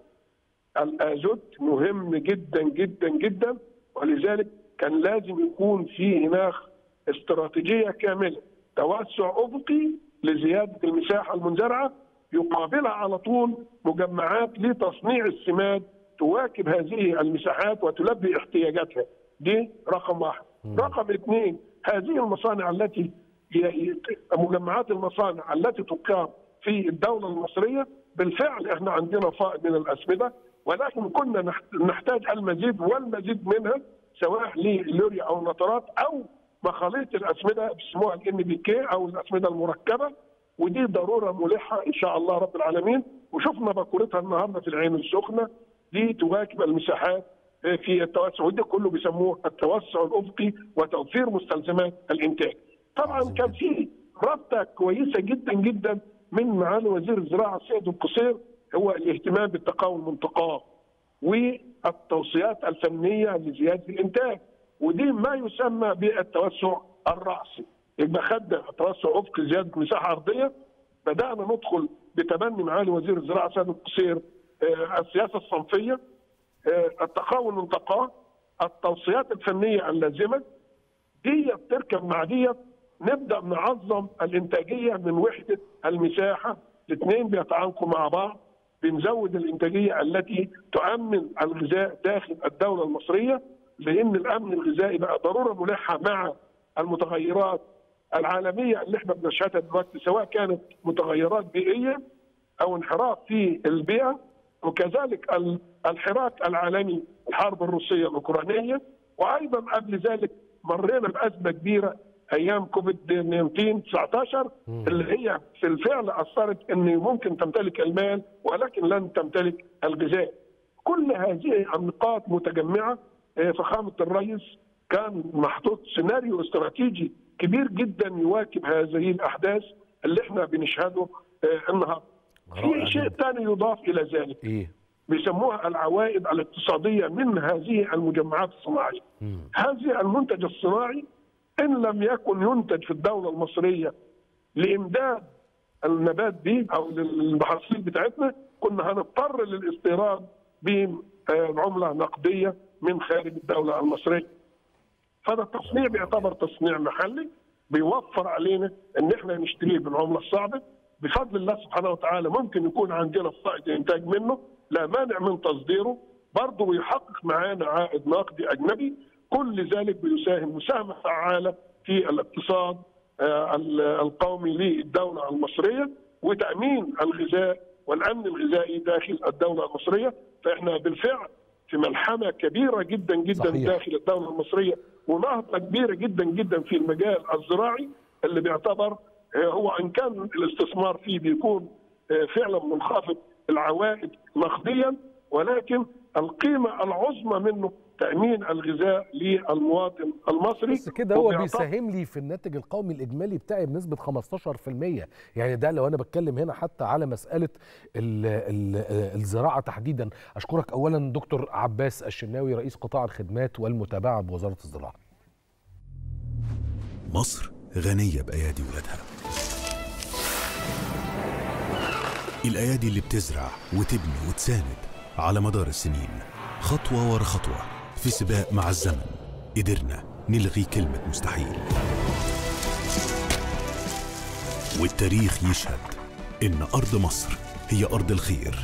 الازوت مهم جدا جدا جدا ولذلك كان لازم يكون في هناك استراتيجيه كامله توسع افقي لزياده المساحه المنزرعه يقابلها على طول مجمعات لتصنيع السماد تواكب هذه المساحات وتلبي احتياجاتها دي رقم واحد رقم اثنين هذه المصانع التي هي مجمعات المصانع التي تقام في الدولة المصرية بالفعل احنا عندنا فائض من الأسمدة ولكن كنا نحت- نحتاج المزيد والمزيد منها سواء لليوريا أو النترات أو مخاليط الأسمدة بيسموها الان بي كي أو الأسمدة المركبة ودي ضرورة ملحة إن شاء الله رب العالمين وشفنا بكورتها النهاردة في العين السخنة دي تواكب المساحات في التوسع وده كله بيسموه التوسع الافقي وتوفير مستلزمات الانتاج. طبعا عظيم كان جدا. في رابطه كويسه جدا جدا من معالي وزير الزراعه السيد القصير هو الاهتمام بالتقاوم المنطقات والتوصيات الفنيه لزياده الانتاج ودي ما يسمى بالتوسع الراسي يبقى خدنا التوسع افقي زياده مساحه ارضيه بدانا ندخل بتبني معالي وزير الزراعه السيد القصير آه، السياسه الصنفيه آه، التقاوم المنطقات التوصيات الفنيه اللازمه دي تركب مع دي نبدا نعظم الانتاجيه من وحده المساحه الاثنين بيتعانقوا مع بعض بنزود الانتاجيه التي تؤمن الغذاء داخل الدوله المصريه لان الامن الغذائي بقى ضروره ملحه مع المتغيرات العالميه اللي احنا بنشهدها دلوقتي سواء كانت متغيرات بيئيه او انحراف في البيئه وكذلك ال- الحراك العالمي الحرب الروسيه الاوكرانيه وايضا قبل ذلك مرينا بازمه كبيره ايام كوفيد 19 19 اللي هي في الفعل اثرت ان ممكن تمتلك المال ولكن لن تمتلك الغذاء. كل هذه النقاط متجمعه آه، فخامه الرئيس كان محطوط سيناريو استراتيجي كبير جدا يواكب هذه الاحداث اللي احنا بنشهده آه، النهارده. رائع في شيء جدا. ثاني يضاف الى ذلك ايه بيسموها العوائد الاقتصاديه من هذه المجمعات الصناعيه. مم. هذه المنتج الصناعي ان لم يكن ينتج في الدوله المصريه لامداد النبات دي او المحاصيل بتاعتنا كنا هنضطر للاستيراد بعمله نقديه من خارج الدوله المصريه. فده التصنيع بيعتبر تصنيع محلي بيوفر علينا ان احنا نشتريه بالعمله الصعبه بفضل الله سبحانه وتعالى ممكن يكون عندنا فائض انتاج منه لا مانع من تصديره برضه بيحقق معانا عائد نقدي اجنبي كل ذلك بيساهم مساهمه فعاله في الاقتصاد آه، ال- القومي للدوله المصريه وتامين الغذاء والامن الغذائي داخل الدوله المصريه فاحنا بالفعل في ملحمه كبيره جدا جدا صحيح. داخل الدوله المصريه ونهضه كبيره جدا جدا في المجال الزراعي اللي بيعتبر آه، هو ان كان الاستثمار فيه بيكون آه، فعلا منخفض العوائد نقديا ولكن القيمه العظمى منه تامين الغذاء للمواطن المصري بس كده هو وبيعتبر- بيساهم لي في الناتج القومي الاجمالي بتاعي بنسبه 15% يعني ده لو انا بتكلم هنا حتى على مساله ال ال الزراعه تحديدا اشكرك اولا دكتور عباس الشناوي رئيس قطاع الخدمات والمتابعه بوزاره الزراعه مصر غنية بأيادي ولادها الأيادي اللي بتزرع وتبني وتساند على مدار السنين خطوة ورا خطوة في سباق مع الزمن قدرنا نلغي كلمة مستحيل والتاريخ يشهد إن أرض مصر هي أرض الخير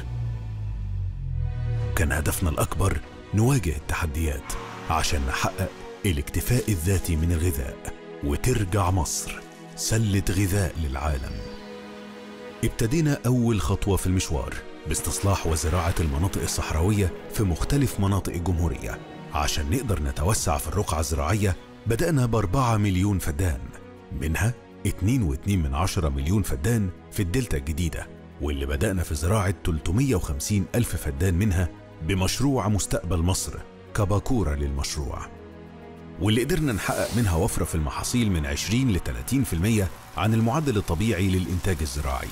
كان هدفنا الأكبر نواجه التحديات عشان نحقق الاكتفاء الذاتي من الغذاء وترجع مصر سلة غذاء للعالم ابتدينا أول خطوة في المشوار باستصلاح وزراعة المناطق الصحراوية في مختلف مناطق الجمهورية عشان نقدر نتوسع في الرقعة الزراعية بدأنا بأربعة مليون فدان منها 2.2 من عشرة مليون فدان في الدلتا الجديدة واللي بدأنا في زراعة 350 ألف فدان منها بمشروع مستقبل مصر كباكورة للمشروع واللي قدرنا نحقق منها وفرة في المحاصيل من 20 ل 30% عن المعدل الطبيعي للإنتاج الزراعي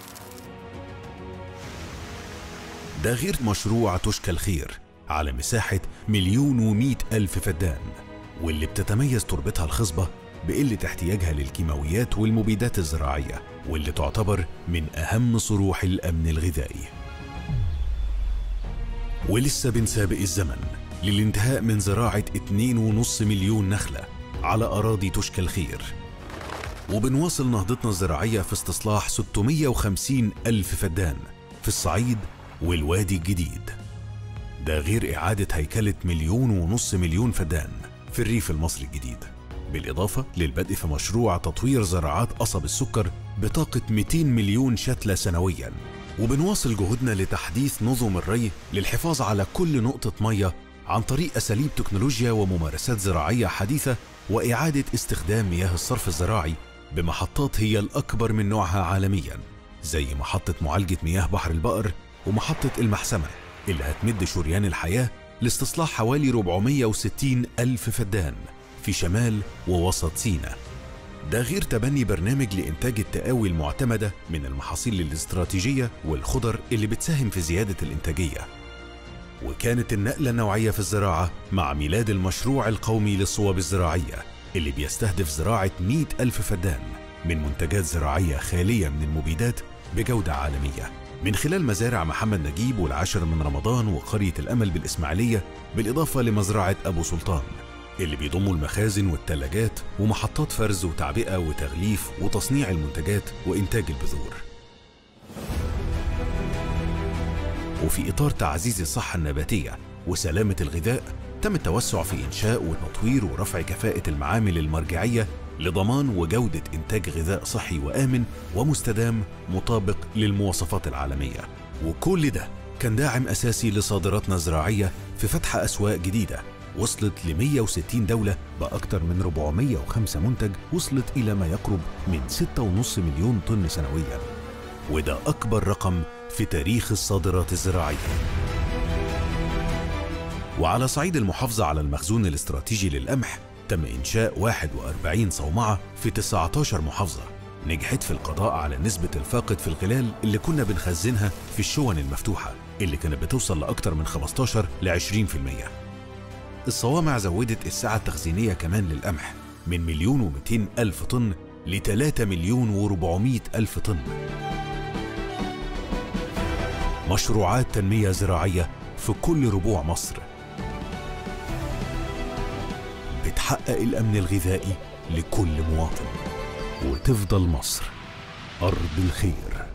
ده غير مشروع تشكى الخير على مساحة مليون ومئة ألف فدان واللي بتتميز تربتها الخصبة بقلة احتياجها للكيماويات والمبيدات الزراعية واللي تعتبر من أهم صروح الأمن الغذائي ولسه بنسابق الزمن للانتهاء من زراعة 2.5 مليون نخلة على أراضي تشكى الخير وبنواصل نهضتنا الزراعية في استصلاح 650 ألف فدان في الصعيد والوادي الجديد ده غير إعادة هيكلة مليون ونص مليون فدان في الريف المصري الجديد بالإضافة للبدء في مشروع تطوير زراعات قصب السكر بطاقة 200 مليون شتلة سنوياً وبنواصل جهودنا لتحديث نظم الري للحفاظ على كل نقطة مية عن طريق أساليب تكنولوجيا وممارسات زراعية حديثة وإعادة استخدام مياه الصرف الزراعي بمحطات هي الأكبر من نوعها عالمياً زي محطة معالجة مياه بحر البقر ومحطة المحسمة اللي هتمد شريان الحياة لاستصلاح حوالي 460 ألف فدان في شمال ووسط سيناء ده غير تبني برنامج لإنتاج التقاوي المعتمدة من المحاصيل الاستراتيجية والخضر اللي بتساهم في زيادة الإنتاجية وكانت النقلة النوعية في الزراعة مع ميلاد المشروع القومي للصواب الزراعية اللي بيستهدف زراعة 100 ألف فدان من منتجات زراعية خالية من المبيدات بجودة عالمية من خلال مزارع محمد نجيب والعاشر من رمضان وقرية الأمل بالإسماعيلية بالإضافة لمزرعة أبو سلطان اللي بيضموا المخازن والثلاجات ومحطات فرز وتعبئة وتغليف وتصنيع المنتجات وإنتاج البذور وفي إطار تعزيز الصحة النباتية وسلامة الغذاء تم التوسع في إنشاء وتطوير ورفع كفاءة المعامل المرجعية لضمان وجودة إنتاج غذاء صحي وآمن ومستدام مطابق للمواصفات العالمية وكل ده كان داعم أساسي لصادراتنا الزراعية في فتح أسواق جديدة وصلت ل 160 دولة بأكثر من 405 منتج وصلت إلى ما يقرب من 6.5 مليون طن سنوياً وده أكبر رقم في تاريخ الصادرات الزراعية وعلى صعيد المحافظة على المخزون الاستراتيجي للقمح تم إنشاء 41 صومعة في 19 محافظة نجحت في القضاء على نسبة الفاقد في الغلال اللي كنا بنخزنها في الشون المفتوحة اللي كانت بتوصل لأكثر من 15 ل 20% الصوامع زودت السعة التخزينية كمان للقمح من مليون ومئتين ألف طن ل 3 مليون وربعمائة ألف طن مشروعات تنمية زراعية في كل ربوع مصر بتحقق الأمن الغذائي لكل مواطن وتفضل مصر أرض الخير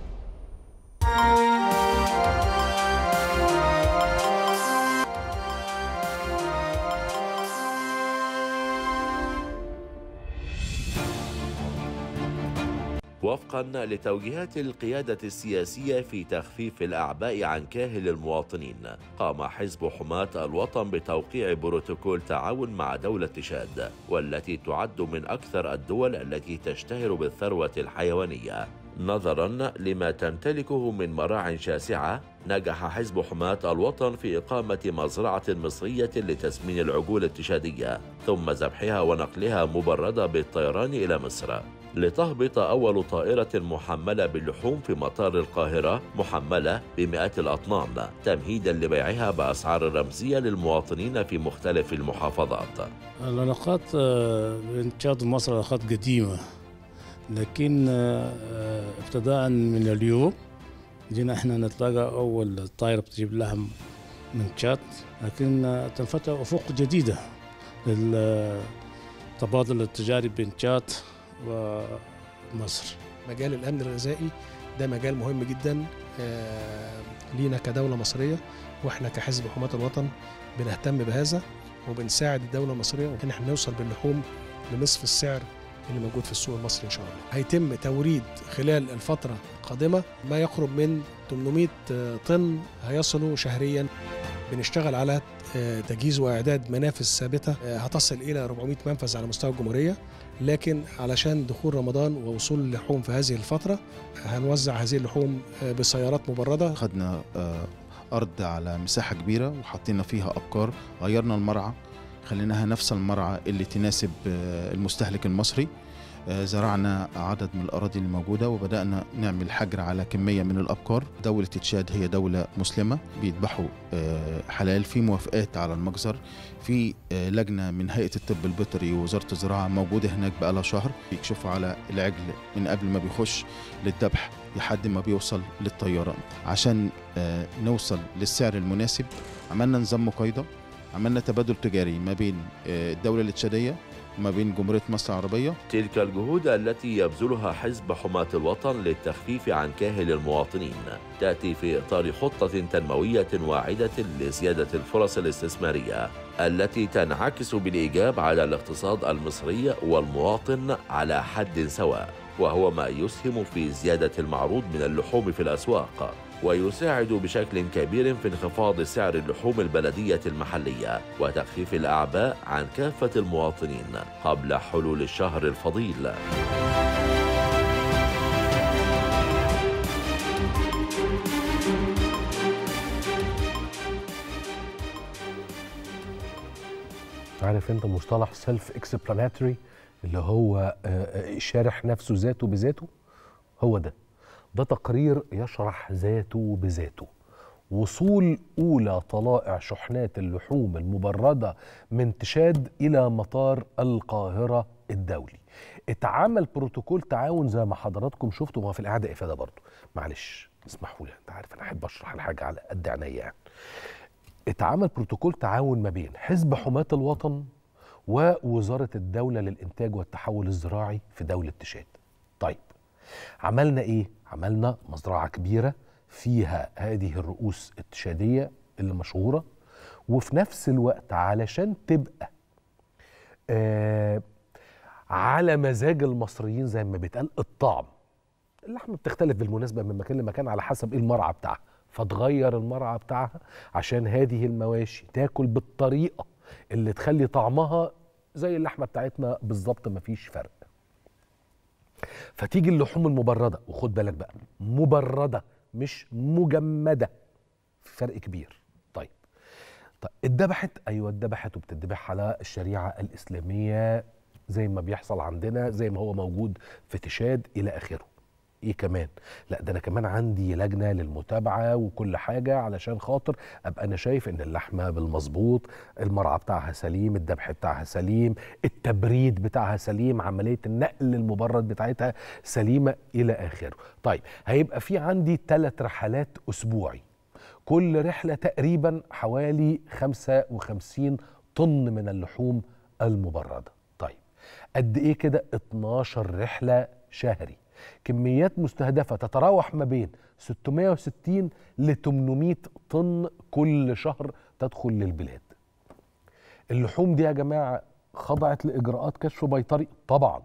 وفقا لتوجيهات القيادة السياسية في تخفيف الأعباء عن كاهل المواطنين قام حزب حماة الوطن بتوقيع بروتوكول تعاون مع دولة تشاد والتي تعد من أكثر الدول التي تشتهر بالثروة الحيوانية نظرا لما تمتلكه من مراع شاسعة نجح حزب حماة الوطن في إقامة مزرعة مصرية لتسمين العجول التشادية ثم ذبحها ونقلها مبردة بالطيران إلى مصر لتهبط أول طائرة محملة باللحوم في مطار القاهرة محملة بمئات الأطنان تمهيدا لبيعها بأسعار رمزية للمواطنين في مختلف المحافظات العلاقات آه، بين تشاد ومصر علاقات قديمة لكن آه، آه، ابتداء من اليوم جينا احنا نتلاقى أول طائرة بتجيب لحم من تشاد لكن آه، تنفتح أفق جديدة للتبادل التجاري بين تشاد ومصر مجال الامن الغذائي ده مجال مهم جدا آه، لينا كدوله مصريه واحنا كحزب حماة الوطن بنهتم بهذا وبنساعد الدوله المصريه ان احنا نوصل باللحوم لنصف السعر اللي موجود في السوق المصري ان شاء الله. هيتم توريد خلال الفتره القادمه ما يقرب من 800 طن هيصلوا شهريا بنشتغل على آه، تجهيز واعداد منافذ ثابته آه، هتصل الى 400 منفذ على مستوى الجمهوريه لكن علشان دخول رمضان ووصول اللحوم في هذه الفتره هنوزع هذه اللحوم آه، بسيارات مبرده خدنا آه، أرض على مساحة كبيرة وحطينا فيها أبقار غيرنا المرعى خليناها نفس المرعى اللي تناسب آه، المستهلك المصري آه، زرعنا عدد من الأراضي الموجودة وبدأنا نعمل حجر على كمية من الأبقار دولة تشاد هي دولة مسلمة بيذبحوا آه، حلال في موافقات على المجزر في آه، لجنة من هيئة الطب البيطري ووزارة الزراعة موجودة هناك بقالها شهر بيكشفوا على العجل من قبل ما بيخش للذبح لحد ما بيوصل للطيارة عشان آه، نوصل للسعر المناسب عملنا نظام مقايضة عملنا تبادل تجاري ما بين آه، الدولة التشادية وما بين جمهورية مصر العربية تلك الجهود التي يبذلها حزب حماة الوطن للتخفيف عن كاهل المواطنين تأتي في إطار خطة تنموية واعدة لزيادة الفرص الاستثمارية التي تنعكس بالإيجاب على الاقتصاد المصري والمواطن على حد سواء وهو ما يسهم في زيادة المعروض من اللحوم في الأسواق ويساعد بشكل كبير في انخفاض سعر اللحوم البلدية المحلية وتخفيف الأعباء عن كافة المواطنين قبل حلول الشهر الفضيل عارف انت مصطلح سيلف اكسبلاناتوري اللي هو آه، آه، شارح نفسه ذاته بذاته هو ده ده تقرير يشرح ذاته بذاته وصول اولى طلائع شحنات اللحوم المبرده من تشاد الى مطار القاهره الدولي اتعمل بروتوكول تعاون زي ما حضراتكم شفتوا ما هو في الاعاده افاده برضه معلش اسمحوا لي انت عارف انا احب اشرح الحاجه على قد عينيا يعني اتعمل بروتوكول تعاون ما بين حزب حماة الوطن ووزارة الدولة للإنتاج والتحول الزراعي في دولة تشاد طيب عملنا إيه؟ عملنا مزرعة كبيرة فيها هذه الرؤوس التشادية اللي مشهورة وفي نفس الوقت علشان تبقى آه على مزاج المصريين زي ما بيتقال الطعم اللحمه بتختلف بالمناسبه من مكان لمكان على حسب ايه المرعى بتاعها فتغير المرعى بتاعها عشان هذه المواشي تاكل بالطريقه اللي تخلي طعمها زي اللحمه بتاعتنا بالظبط مفيش فرق فتيجي اللحوم المبرده وخد بالك بقى مبرده مش مجمده في فرق كبير طيب طيب اتذبحت ايوه اتذبحت وبتتذبح على الشريعه الاسلاميه زي ما بيحصل عندنا زي ما هو موجود في تشاد الى اخره ايه كمان لا ده انا كمان عندي لجنه للمتابعه وكل حاجه علشان خاطر ابقى انا شايف ان اللحمه بالمظبوط المرعى بتاعها سليم الذبح بتاعها سليم التبريد بتاعها سليم عمليه النقل المبرد بتاعتها سليمه الى اخره طيب هيبقى في عندي ثلاث رحلات اسبوعي كل رحله تقريبا حوالي 55 طن من اللحوم المبرده طيب قد ايه كده 12 رحله شهري كميات مستهدفه تتراوح ما بين 660 ل 800 طن كل شهر تدخل للبلاد اللحوم دي يا جماعه خضعت لاجراءات كشف بيطري طبعا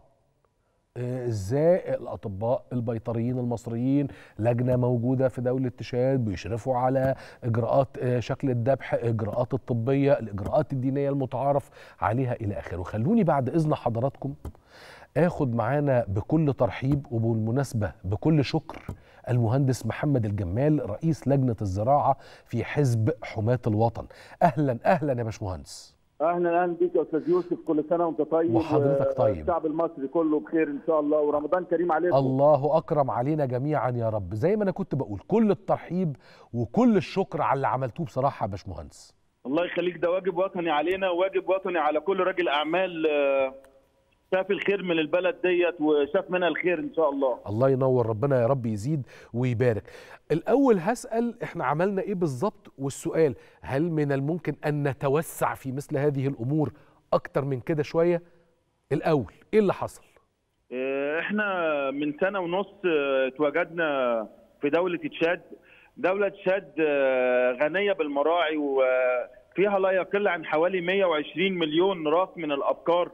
آه، ازاي الاطباء البيطريين المصريين لجنه موجوده في دوله تشاد بيشرفوا على اجراءات آه، شكل الذبح اجراءات الطبيه الاجراءات الدينيه المتعارف عليها الى اخره خلوني بعد اذن حضراتكم اخد معانا بكل ترحيب وبالمناسبه بكل شكر المهندس محمد الجمال رئيس لجنه الزراعه في حزب حماه الوطن اهلا اهلا يا باشمهندس اهلا اهلا بيك يا استاذ يوسف كل سنه وانت طيب وحضرتك طيب. الشعب المصري كله بخير ان شاء الله ورمضان كريم عليكم الله اكرم علينا جميعا يا رب زي ما انا كنت بقول كل الترحيب وكل الشكر على اللي عملتوه بصراحه يا باشمهندس الله يخليك ده واجب وطني علينا وواجب وطني على كل راجل اعمال آه، شاف الخير من البلد ديت وشاف منها الخير ان شاء الله الله ينور ربنا يا رب يزيد ويبارك الاول هسال احنا عملنا ايه بالظبط والسؤال هل من الممكن ان نتوسع في مثل هذه الامور اكتر من كده شويه الاول ايه اللي حصل آه، احنا من سنه ونص آه، اتواجدنا في دوله تشاد دوله تشاد آه، غنيه بالمراعي وفيها لا يقل عن حوالي 120 مليون راس من الابقار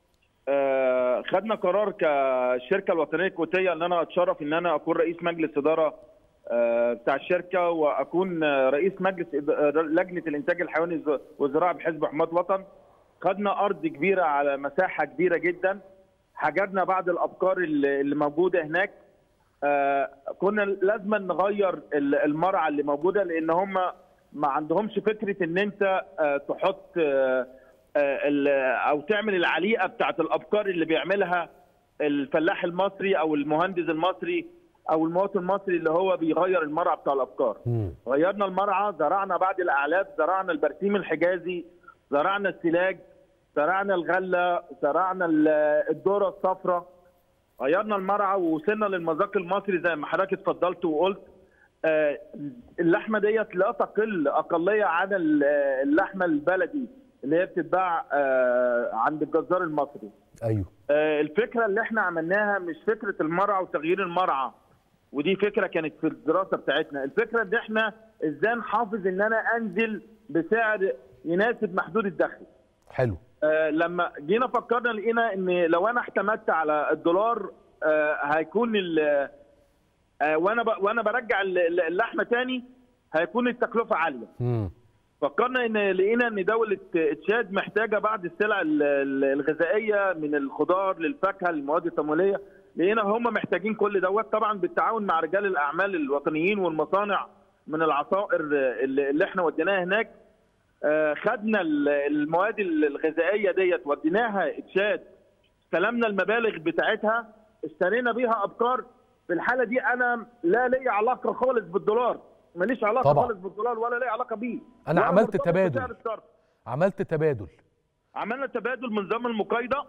آه، خدنا قرار كالشركه الوطنيه الكويتيه ان انا اتشرف ان انا اكون رئيس مجلس اداره آه، بتاع الشركه واكون آه، رئيس مجلس إد- آه، لجنه الانتاج الحيواني الز- والزراعه بحزب حماة وطن خدنا ارض كبيره على مساحه كبيره جدا حجرنا بعض الافكار اللي اللي موجوده هناك آه، كنا لازم نغير ال- المرعى اللي موجوده لان هم ما عندهمش فكره ان انت آه، تحط آه، آه، ال- او تعمل العليقه بتاعت الافكار اللي بيعملها الفلاح المصري او المهندس المصري او المواطن المصري اللي هو بيغير المرعى بتاع الافكار غيرنا المرعى زرعنا بعد الاعلاف زرعنا البرسيم الحجازي زرعنا السلاج زرعنا الغله زرعنا ال- الذره الصفراء غيرنا المرعى ووصلنا للمذاق المصري زي ما حضرتك اتفضلت وقلت آه، اللحمه ديت لا تقل اقليه عن ال- اللحمه البلدي اللي هي بتتباع آه، عند الجزار المصري ايوه آه، الفكره اللي احنا عملناها مش فكره المرعى وتغيير المرعى ودي فكره كانت في الدراسه بتاعتنا الفكره ان احنا ازاي نحافظ ان انا انزل بسعر يناسب محدود الدخل حلو آه، لما جينا فكرنا لقينا ان لو انا اعتمدت على الدولار آه، هيكون ال- آه، وانا ب- وانا برجع ال- ال- اللحمه تاني هيكون التكلفه عاليه مم. فكرنا ان لقينا ان دوله تشاد محتاجه بعض السلع ال- ال- الغذائيه من الخضار للفاكهه للمواد التمويليه لقينا هم محتاجين كل دوت طبعا بالتعاون مع رجال الاعمال الوطنيين والمصانع من العصائر اللي اللي احنا وديناها هناك آه، خدنا ال- المواد الغذائيه ديت وديناها تشاد استلمنا المبالغ بتاعتها اشترينا بيها ابقار في الحاله دي انا لا لي علاقه خالص بالدولار ماليش علاقه طبعا. خالص بالدولار ولا لي علاقه بيه أنا ولا عملت مرتبط تبادل. بسعر الصرف. عملت تبادل عملنا تبادل من نظام المقايضه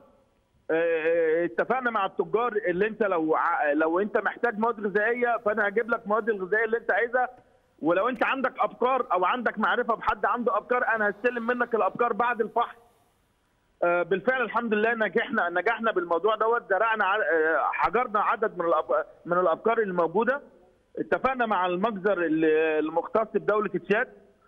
آه، اتفقنا مع التجار اللي انت لو ع- لو انت محتاج مواد غذائيه فانا هجيب لك مواد الغذائيه اللي انت عايزها ولو انت عندك افكار او عندك معرفه بحد عنده افكار انا هستلم منك الافكار بعد الفحص آه، بالفعل الحمد لله نجحنا نجحنا بالموضوع دوت زرعنا ع- آه، حجرنا عدد من الأف- من الافكار اللي موجوده اتفقنا مع المجزر اللي- المختص بدوله تشاد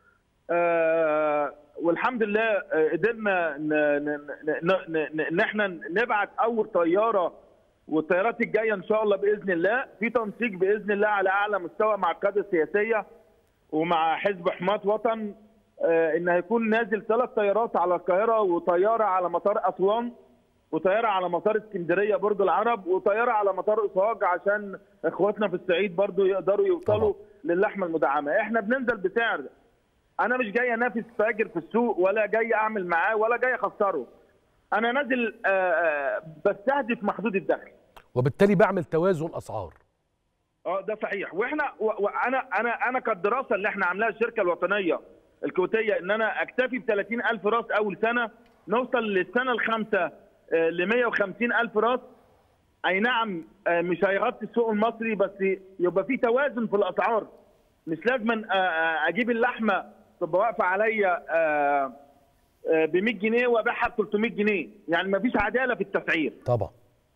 آه، والحمد لله آه، قدرنا ن- ن- ن- ن- ن- ان احنا نبعت اول طياره والطيارات الجايه ان شاء الله باذن الله في تنسيق باذن الله على اعلى مستوى مع القياده السياسيه ومع حزب حماة وطن آه، ان هيكون نازل ثلاث طيارات على القاهره وطياره على مطار اسوان وطياره على مطار اسكندريه برج العرب وطياره على مطار اسواج عشان اخواتنا في الصعيد برضو يقدروا يوصلوا للحمه المدعمه احنا بننزل بسعر انا مش جاي انافس فاجر في السوق ولا جاي اعمل معاه ولا جاي اخسره انا نازل آه، آه، بستهدف محدود الدخل وبالتالي بعمل توازن اسعار اه ده صحيح واحنا و- وانا انا انا كالدراسه اللي احنا عاملاها الشركه الوطنيه الكويتيه ان انا اكتفي ب 30000 راس اول سنه نوصل للسنه الخامسه ل 150000 راس اي نعم آه، مش هيغطي السوق المصري بس يبقى في توازن في الاسعار مش لازم اجيب اللحمه تبقى واقفه عليا ب 100 جنيه وابيعها ب 300 جنيه يعني ما فيش عداله في التسعير طبعا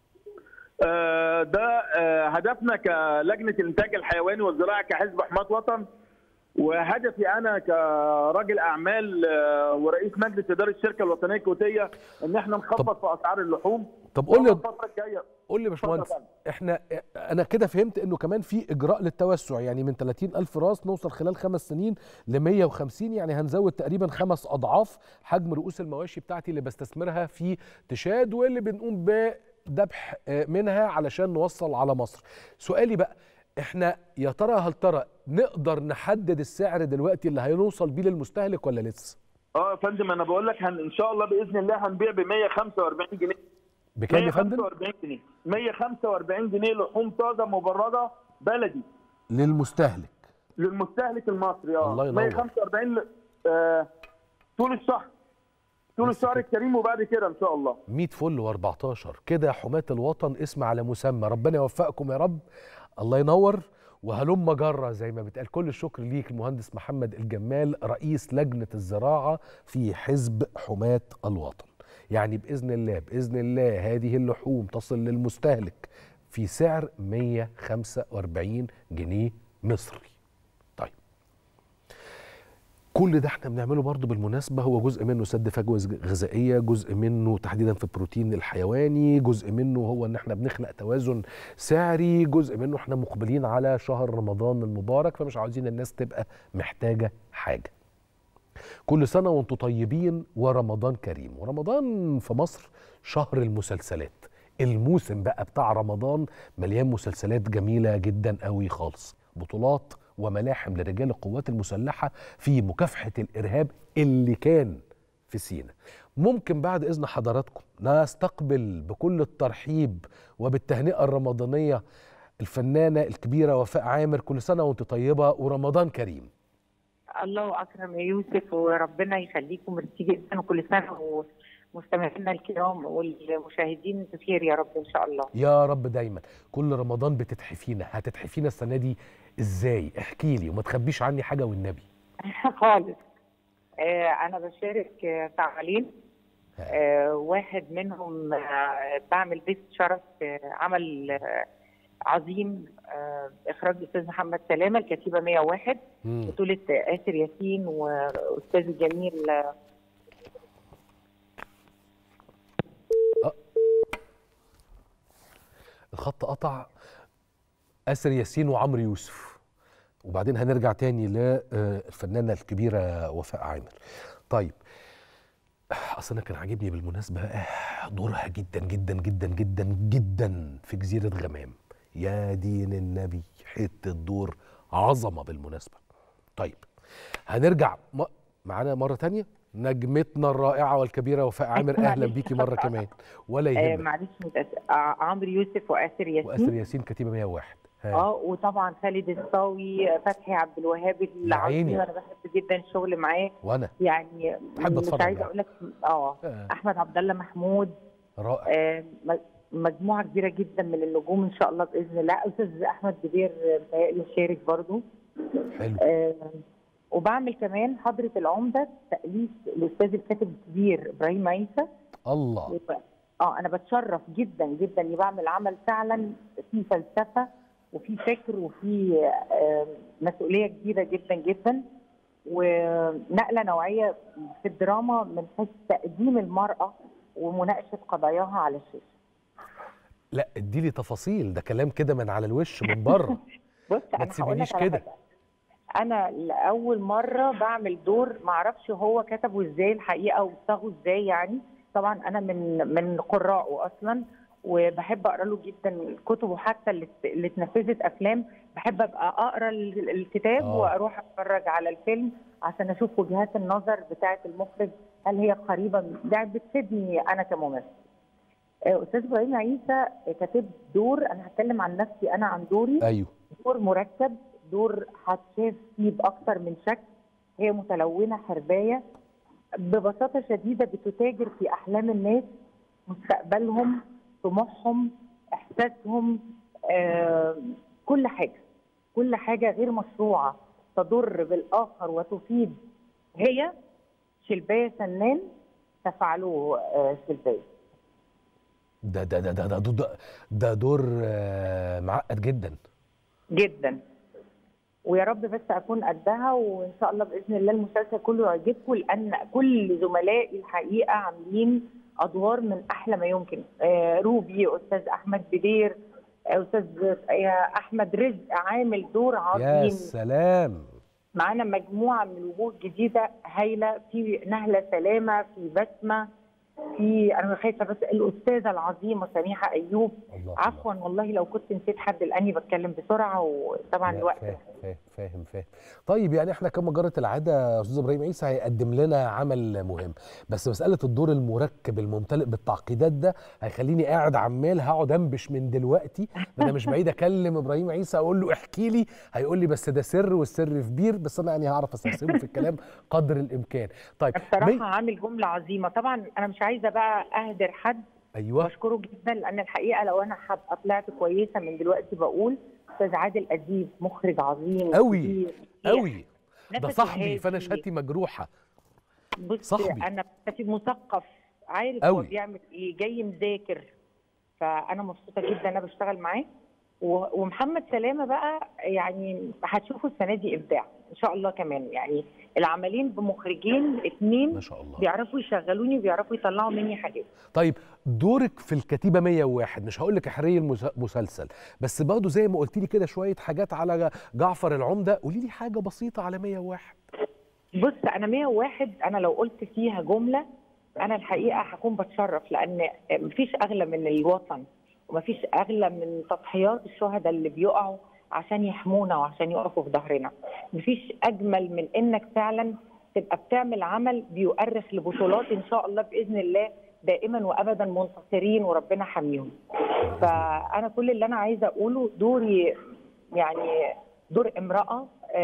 آه، ده آه، هدفنا كلجنه الانتاج الحيواني والزراعه كحزب حماة وطن وهدفي انا كراجل اعمال آه، ورئيس مجلس اداره الشركه الوطنيه الكويتيه ان احنا نخفض في اسعار اللحوم طب قول لي الفتره الجايه قول لي يا باشمهندس احنا انا كده فهمت انه كمان في اجراء للتوسع يعني من 30 الف راس نوصل خلال خمس سنين ل 150 يعني هنزود تقريبا خمس اضعاف حجم رؤوس المواشي بتاعتي اللي بستثمرها في تشاد واللي بنقوم بذبح آه، منها علشان نوصل على مصر سؤالي بقى احنا يا ترى هل ترى نقدر نحدد السعر دلوقتي اللي هنوصل بيه للمستهلك ولا لسه اه يا فندم انا بقول لك هن ان شاء الله باذن الله هنبيع ب 145 جنيه بكام يا فندم 145 جنيه 145 جنيه لحوم طازه مبرده بلدي للمستهلك للمستهلك المصري اه الله ينور. 145 ل- آه طول الشهر طول الشهر الكريم وبعد كده ان شاء الله 100 فل و14 كده حماة الوطن اسم على مسمى ربنا يوفقكم يا رب الله ينور وهلم جرة زي ما بتقال كل الشكر ليك المهندس محمد الجمال رئيس لجنة الزراعة في حزب حماة الوطن يعني بإذن الله بإذن الله هذه اللحوم تصل للمستهلك في سعر 145 جنيه مصري طيب كل ده احنا بنعمله برضو بالمناسبة هو جزء منه سد فجوة غذائية جزء منه تحديدا في البروتين الحيواني جزء منه هو ان احنا بنخلق توازن سعري جزء منه احنا مقبلين على شهر رمضان المبارك فمش عاوزين الناس تبقى محتاجة حاجة كل سنة وانتم طيبين ورمضان كريم ورمضان في مصر شهر المسلسلات الموسم بقى بتاع رمضان مليان مسلسلات جميلة جدا قوي خالص بطولات وملاحم لرجال القوات المسلحة في مكافحة الإرهاب اللي كان في سينا ممكن بعد إذن حضراتكم نستقبل بكل الترحيب وبالتهنئة الرمضانية الفنانة الكبيرة وفاء عامر كل سنة وانت طيبة ورمضان كريم الله اكرم يا يوسف وربنا يخليكم ميرسي جدا وكل سنه ومستمعينا الكرام والمشاهدين بخير يا رب ان شاء الله يا رب دايما كل رمضان بتتحفينا هتتحفينا السنه دي ازاي احكي لي وما تخبيش عني حاجه والنبي خالص آه انا بشارك آه، في عملين آه واحد منهم آه بعمل بيت شرف آه عمل آه عظيم آه اخراج الاستاذ محمد سلامه الكتيبه 101 مم. بطوله آسر ياسين واستاذ الجميل آه، الخط قطع اسر ياسين وعمرو يوسف وبعدين هنرجع تاني للفنانه الكبيره وفاء عامر طيب اصل انا كان عاجبني بالمناسبه بقى دورها جدا جدا جدا جدا جدا في جزيره غمام يا دين النبي حته دور عظمه بالمناسبه طيب هنرجع م- معانا مره تانية نجمتنا الرائعه والكبيره وفاء عامر اهلا معلش. بيكي مره كمان ولا آه يهمك معلش متأسف. آه عمرو يوسف وآسر ياسين واسر ياسين كتيبه 101 ها. اه وطبعا خالد الصاوي فتحي عبد الوهاب عيني. العظيم انا بحب جدا الشغل معاه وانا يعني بحب مش أتفرج عايزه يعني. اقول لك اه آه. احمد عبد الله محمود رائع آه م- مجموعه كبيره جدا من النجوم ان شاء الله باذن الله استاذ احمد بدير آه، متهيألي شارك برضو حلو آه وبعمل كمان حضره العمده تاليف الاستاذ الكاتب الكبير ابراهيم عيسى الله وب- اه انا بتشرف جدا جدا اني بعمل عمل فعلا فيه فلسفه وفي فكر وفي آه، مسؤوليه كبيره جدا جدا ونقله نوعيه في الدراما من حيث تقديم المراه ومناقشه قضاياها على الشاشه. لا اديلي تفاصيل ده كلام كده من على الوش من بره بص ما انا هقول تسيبنيش لك على كده حاجه انا لاول مره بعمل دور ما اعرفش هو كتبه ازاي الحقيقه وصاغه ازاي يعني طبعا انا من من قراءه اصلا وبحب اقرا له جدا كتبه حتى اللي اللي اتنفذت افلام بحب ابقى اقرا ال- الكتاب آه. واروح اتفرج على الفيلم عشان اشوف وجهات النظر بتاعه المخرج هل هي قريبه من- ده بتفيدني انا كممثل آه، استاذ ابراهيم عيسى كاتب دور انا هتكلم عن نفسي انا عن دوري ايوه دور مركب دور هتشاف فيه باكتر من شكل هي متلونه حربايه ببساطه شديده بتتاجر في احلام الناس مستقبلهم طموحهم احساسهم آه، كل حاجه كل حاجه غير مشروعه تضر بالاخر وتفيد هي شلبايه سنان تفعله آه، شلبايه ده ده ده ده ده, ده, ده دور آه، معقد جدا جدا ويا رب بس اكون قدها وان شاء الله باذن الله المسلسل كله يعجبكم لان كل زملائي الحقيقه عاملين ادوار من احلى ما يمكن آه روبي استاذ احمد بدير آه، استاذ آه، احمد رزق عامل دور يا عظيم سلام معانا مجموعه من الوجوه الجديده هايله في نهله سلامه في بسمه في انا خايفه بس الاستاذه العظيمه سميحه ايوب الله عفوا والله لو كنت نسيت حد لاني بتكلم بسرعه وطبعا لا، الوقت فاهم فاهم فاهم فاهم طيب يعني احنا كما جرت العاده يا استاذ ابراهيم عيسى هيقدم لنا عمل مهم بس مساله الدور المركب الممتلئ بالتعقيدات ده هيخليني قاعد عمال هقعد انبش من دلوقتي ده انا مش بعيد اكلم ابراهيم عيسى اقول له احكي لي هيقول لي بس ده سر والسر في بير بس انا يعني هعرف استحسبه في الكلام قدر الامكان طيب بصراحه مي- عامل جمله عظيمه طبعا انا مش عايزه بقى اهدر حد ايوه بشكره جدا لان الحقيقه لو انا هبقى طلعت كويسه من دلوقتي بقول استاذ عادل اديب مخرج عظيم قوي كبير، قوي ده نفسه صاحبي هادي. فانا شهادتي مجروحه بص صاحبي. انا كاتب مثقف عارف هو قوي. بيعمل ايه جاي مذاكر فانا مبسوطه جدا انا بشتغل معاه و- ومحمد سلامه بقى يعني هتشوفوا السنه دي ابداع ان شاء الله كمان يعني العملين بمخرجين اتنين ما شاء الله بيعرفوا يشغلوني وبيعرفوا يطلعوا مني حاجات طيب دورك في الكتيبه 101 مش هقول لك احرقي المسلسل بس برضه زي ما قلت لي كده شويه حاجات على جعفر العمده قولي لي حاجه بسيطه على 101 بص انا 101 انا لو قلت فيها جمله انا الحقيقه هكون بتشرف لان مفيش اغلى من الوطن ومفيش اغلى من تضحيات الشهداء اللي بيقعوا عشان يحمونا وعشان يقفوا في ظهرنا مفيش اجمل من انك فعلا تبقى بتعمل عمل بيؤرخ لبطولات ان شاء الله باذن الله دائما وابدا منتصرين وربنا حاميهم فانا كل اللي انا عايزه اقوله دوري يعني دور امراه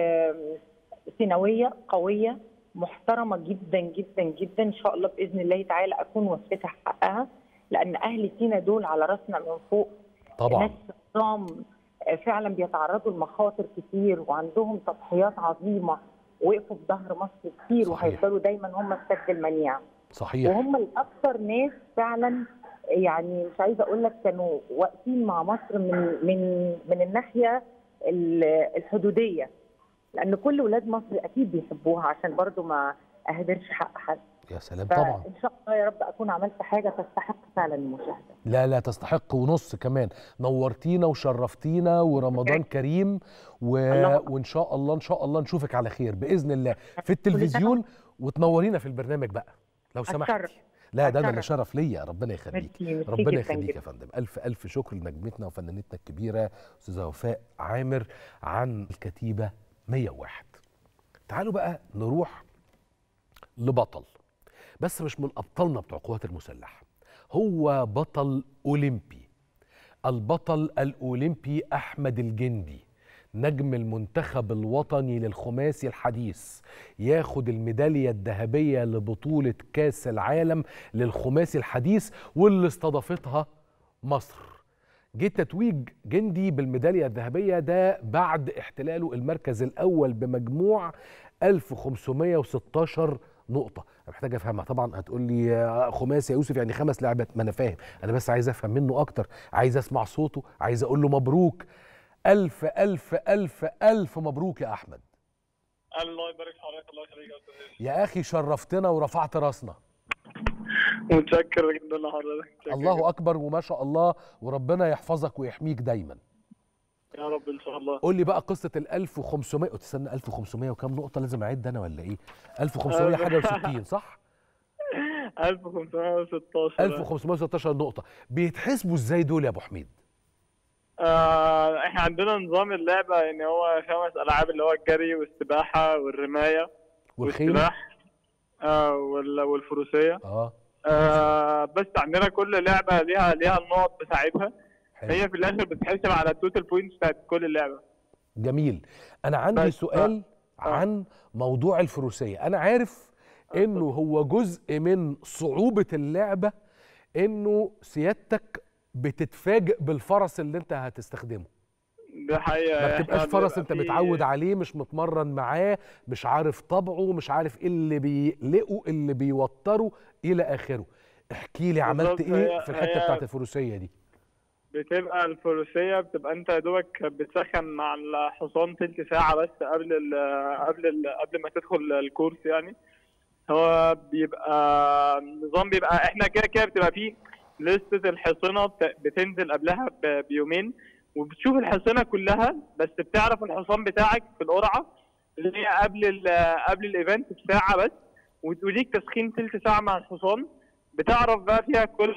سيناويه قويه محترمه جدا جدا جدا ان شاء الله باذن الله تعالى اكون وفيتها حقها لان اهل سينا دول على راسنا من فوق طبعا ناس نظام فعلا بيتعرضوا لمخاطر كتير وعندهم تضحيات عظيمه وقفوا في ظهر مصر كتير صحيح. وهيفضلوا دايما هم السد المنيع صحيح وهم الاكثر ناس فعلا يعني مش عايزه اقول لك كانوا واقفين مع مصر من من من الناحيه الحدوديه لان كل ولاد مصر اكيد بيحبوها عشان برضو ما اهدرش حق حد يا سلام طبعا ان شاء الله يا رب اكون عملت حاجه تستحق فعلا المشاهده لا لا تستحق ونص كمان نورتينا وشرفتينا ورمضان كريم و... وان شاء الله ان شاء الله نشوفك على خير باذن الله في التلفزيون وتنورينا في البرنامج بقى لو سمحتي لا ده انا اللي شرف ليا ربنا يخليكي ربنا يخليك يا فندم الف الف شكر لنجمتنا وفنانتنا الكبيره استاذه وفاء عامر عن الكتيبه 101 تعالوا بقى نروح لبطل بس مش من ابطالنا بتوع القوات المسلحه هو بطل اولمبي البطل الاولمبي احمد الجندي نجم المنتخب الوطني للخماسي الحديث ياخد الميداليه الذهبيه لبطوله كاس العالم للخماسي الحديث واللي استضافتها مصر جه تتويج جندي بالميداليه الذهبيه ده بعد احتلاله المركز الاول بمجموع 1516 نقطه انا محتاج افهمها طبعا هتقول لي خماسي يا يوسف يعني خمس لعبات ما انا فاهم انا بس عايز افهم منه اكتر عايز اسمع صوته عايز اقول له مبروك الف الف الف الف مبروك يا احمد الله يبارك في حضرتك الله يخليك يا استاذ يا اخي شرفتنا ورفعت راسنا متشكر جدا لحضرتك الله اكبر وما شاء الله وربنا يحفظك ويحميك دايما يا رب ان شاء الله قول لي بقى قصه ال 1500 تستنى 1500 وكام نقطه لازم اعد انا ولا ايه 1500 حاجه و60 صح 1516 1516 نقطه بيتحسبوا ازاي دول يا ابو حميد آه احنا عندنا نظام اللعبه ان هو خمس العاب اللي هو الجري والسباحه والرمايه والخيل والسلاح آه والفروسيه اه آه بس عندنا كل لعبه ليها ليها النقط بتاعتها هي في الاخر بتتحسب على التوتال بوينتس بتاعت كل لعبه جميل انا عندي سؤال آه. عن موضوع الفروسيه انا عارف انه هو جزء من صعوبه اللعبه انه سيادتك بتتفاجئ بالفرس اللي انت هتستخدمه ده حقيقه ما بتبقاش فرس انت متعود عليه مش متمرن معاه مش عارف طبعه مش عارف ايه اللي بيقلقه اللي بيوتره الى اخره احكي لي عملت ايه في الحته بتاعت الفروسيه دي بتبقى الفروسيه بتبقى انت يا دوبك بتسخن مع الحصان تلت ساعه بس قبل ال قبل ال قبل ما تدخل الكورس يعني هو بيبقى نظام بيبقى احنا كده كده بتبقى فيه لستة الحصنة بتنزل قبلها بيومين وبتشوف الحصنة كلها بس بتعرف الحصان بتاعك في القرعة اللي هي قبل ال قبل الايفنت بساعة بس وليك تسخين تلت ساعة مع الحصان بتعرف بقى فيها كل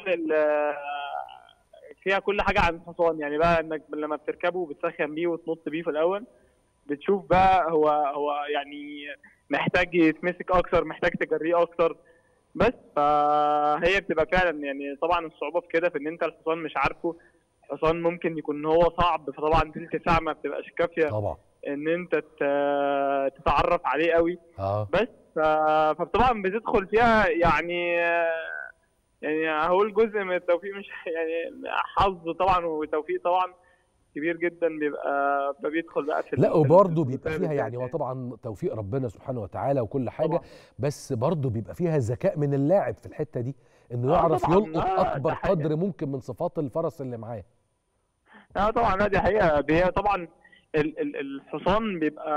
فيها كل حاجة عن الحصان يعني بقى انك لما بتركبه وبتسخن بيه وتنط بيه في الأول بتشوف بقى هو هو يعني محتاج يتمسك أكتر محتاج تجريه أكتر بس فهي بتبقى فعلا يعني طبعا الصعوبه في كده في ان انت الحصان مش عارفه الحصان ممكن يكون هو صعب فطبعا تلت ساعه ما بتبقاش كافيه طبعا ان انت تتعرف عليه قوي اه بس فطبعا بتدخل فيها يعني يعني هقول جزء من التوفيق مش يعني حظ طبعا وتوفيق طبعا كبير جدا بيبقى بيدخل بقى في لا وبرضه بيبقى فيها يعني هو طبعا توفيق ربنا سبحانه وتعالى وكل حاجه طبعا. بس برضه بيبقى فيها ذكاء من اللاعب في الحته دي انه يعرف طبعاً. يلقط آه، اكبر ده حقيقة. قدر ممكن من صفات الفرس اللي معاه اه طبعا لا دي حقيقه هي طبعا ال- ال- الحصان بيبقى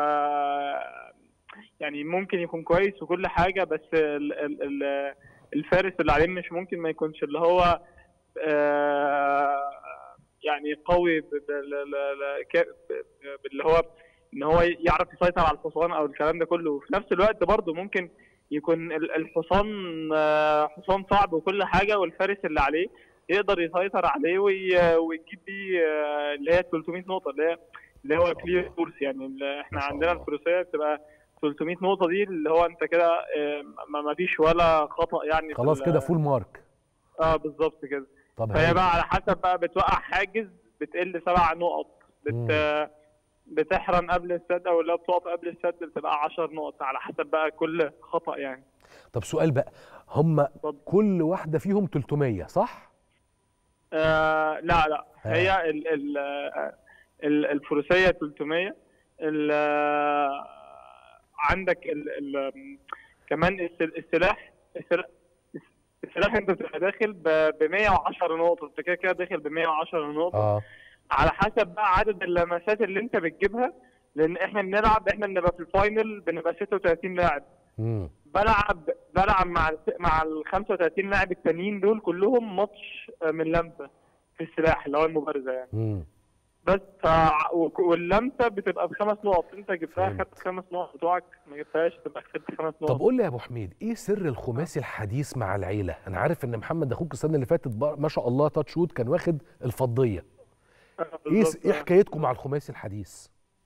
يعني ممكن يكون كويس وكل حاجه بس ال- ال- ال- الفارس اللي عليه مش ممكن ما يكونش اللي هو آه، يعني قوي ب- ب- ل- ل- ل- ك- ب- باللي هو ان هو يعرف يسيطر على الحصان او الكلام ده كله وفي نفس الوقت برضه ممكن يكون ال- الحصان آه، حصان صعب وكل حاجه والفارس اللي عليه يقدر يسيطر عليه وي- ويجيب بيه آه، اللي هي 300 نقطه اللي هي اللي هو كلير كورس يعني اللي احنا عندنا الفروسيه بتبقى 300 نقطه دي اللي هو انت كده آه، ما ما فيش ولا خطا يعني في خلاص ال- كده فول مارك اه بالظبط كده طب فهي هايل. بقى على حسب بقى بتوقع حاجز بتقل سبع نقط بت بتحرم قبل السد او اللي هو بتقف قبل السد بتبقى 10 نقط على حسب بقى كل خطأ يعني طب سؤال بقى هم كل واحده فيهم 300 صح آه لا لا ها. هي ال ال آه، ال الفروسية 300 ال آه، عندك ال ال كمان الس- السلاح السلاح السلاح انت بتبقى داخل ب 110 نقطة انت كده كده داخل ب 110 نقطة اه على حسب بقى عدد اللمسات اللي انت بتجيبها لان احنا بنلعب احنا بنبقى في الفاينل بنبقى 36 لاعب امم بلعب بلعب مع ال مع ال 35 لاعب التانيين دول كلهم ماتش آه، من لمسه في السلاح اللي هو المبارزه يعني امم بس ف... وك- واللمسه بتبقى بخمس نقط انت جبتها خدت خمس نقط بتوعك ما جبتهاش تبقى خدت خمس نقط طب قول لي يا ابو حميد ايه سر الخماسي الحديث مع العيله انا عارف ان محمد اخوك السنه اللي فاتت بقى ما شاء الله تاتش شوت كان واخد الفضيه ايه س- ايه حكايتكم مع الخماسي الحديث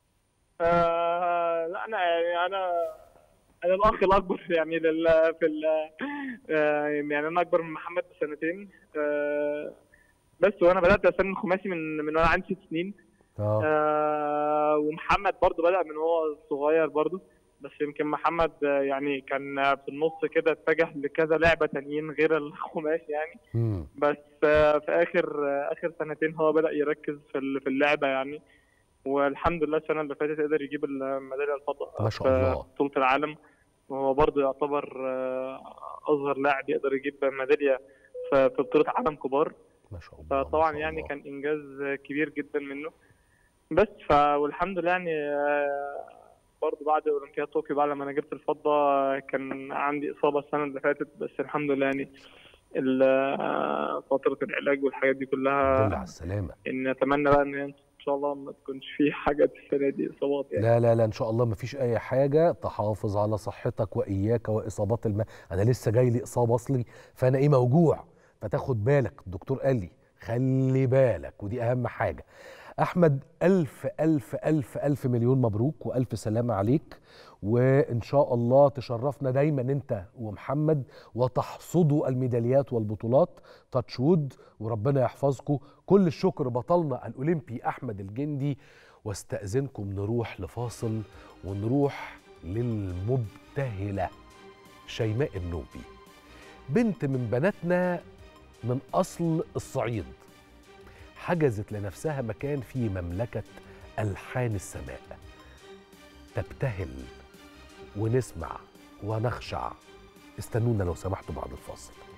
آه لا انا يعني انا انا الاخ الاكبر يعني لل في ال آه يعني انا اكبر من محمد بسنتين آه بس وانا بدات اسن الخماسي من من وانا عندي ست سنين اه آه ومحمد برضو بدا من هو صغير برضو بس يمكن محمد آه، يعني كان في النص كده اتجه لكذا لعبه تانيين غير الخماسي يعني امم بس آه، في اخر آه، اخر سنتين هو بدا يركز في ال- في اللعبه يعني والحمد لله السنه اللي فاتت قدر يجيب الميداليه الفضاء ما شاء في الله. بطوله العالم وهو برضه يعتبر آه، اصغر لاعب يقدر يجيب ميداليه في في بطوله عالم كبار ما شاء الله فطبعا يعني كان انجاز كبير جدا منه بس ف والحمد لله يعني آه، برضه بعد اولمبياد طوكيو بعد لما انا جبت الفضه آه، كان عندي اصابه السنه اللي فاتت بس الحمد لله يعني ال- آه، فتره العلاج والحاجات دي كلها دل على السلامه ان اتمنى بقى ان ان شاء الله ما تكونش في حاجه السنه دي اصابات يعني لا لا لا ان شاء الله ما فيش اي حاجه تحافظ على صحتك واياك واصابات الماء انا لسه جاي لي اصابه اصلي فانا ايه موجوع فتاخد بالك الدكتور قال لي خلي بالك ودي اهم حاجه احمد الف الف الف الف مليون مبروك والف سلامه عليك وان شاء الله تشرفنا دايما انت ومحمد وتحصدوا الميداليات والبطولات تاتش وود وربنا يحفظكم كل الشكر بطلنا الاولمبي احمد الجندي واستاذنكم نروح لفاصل ونروح للمبتهله شيماء النوبي بنت من بناتنا من اصل الصعيد حجزت لنفسها مكان في مملكه الحان السماء تبتهل ونسمع ونخشع استنونا لو سمحتوا بعد الفاصل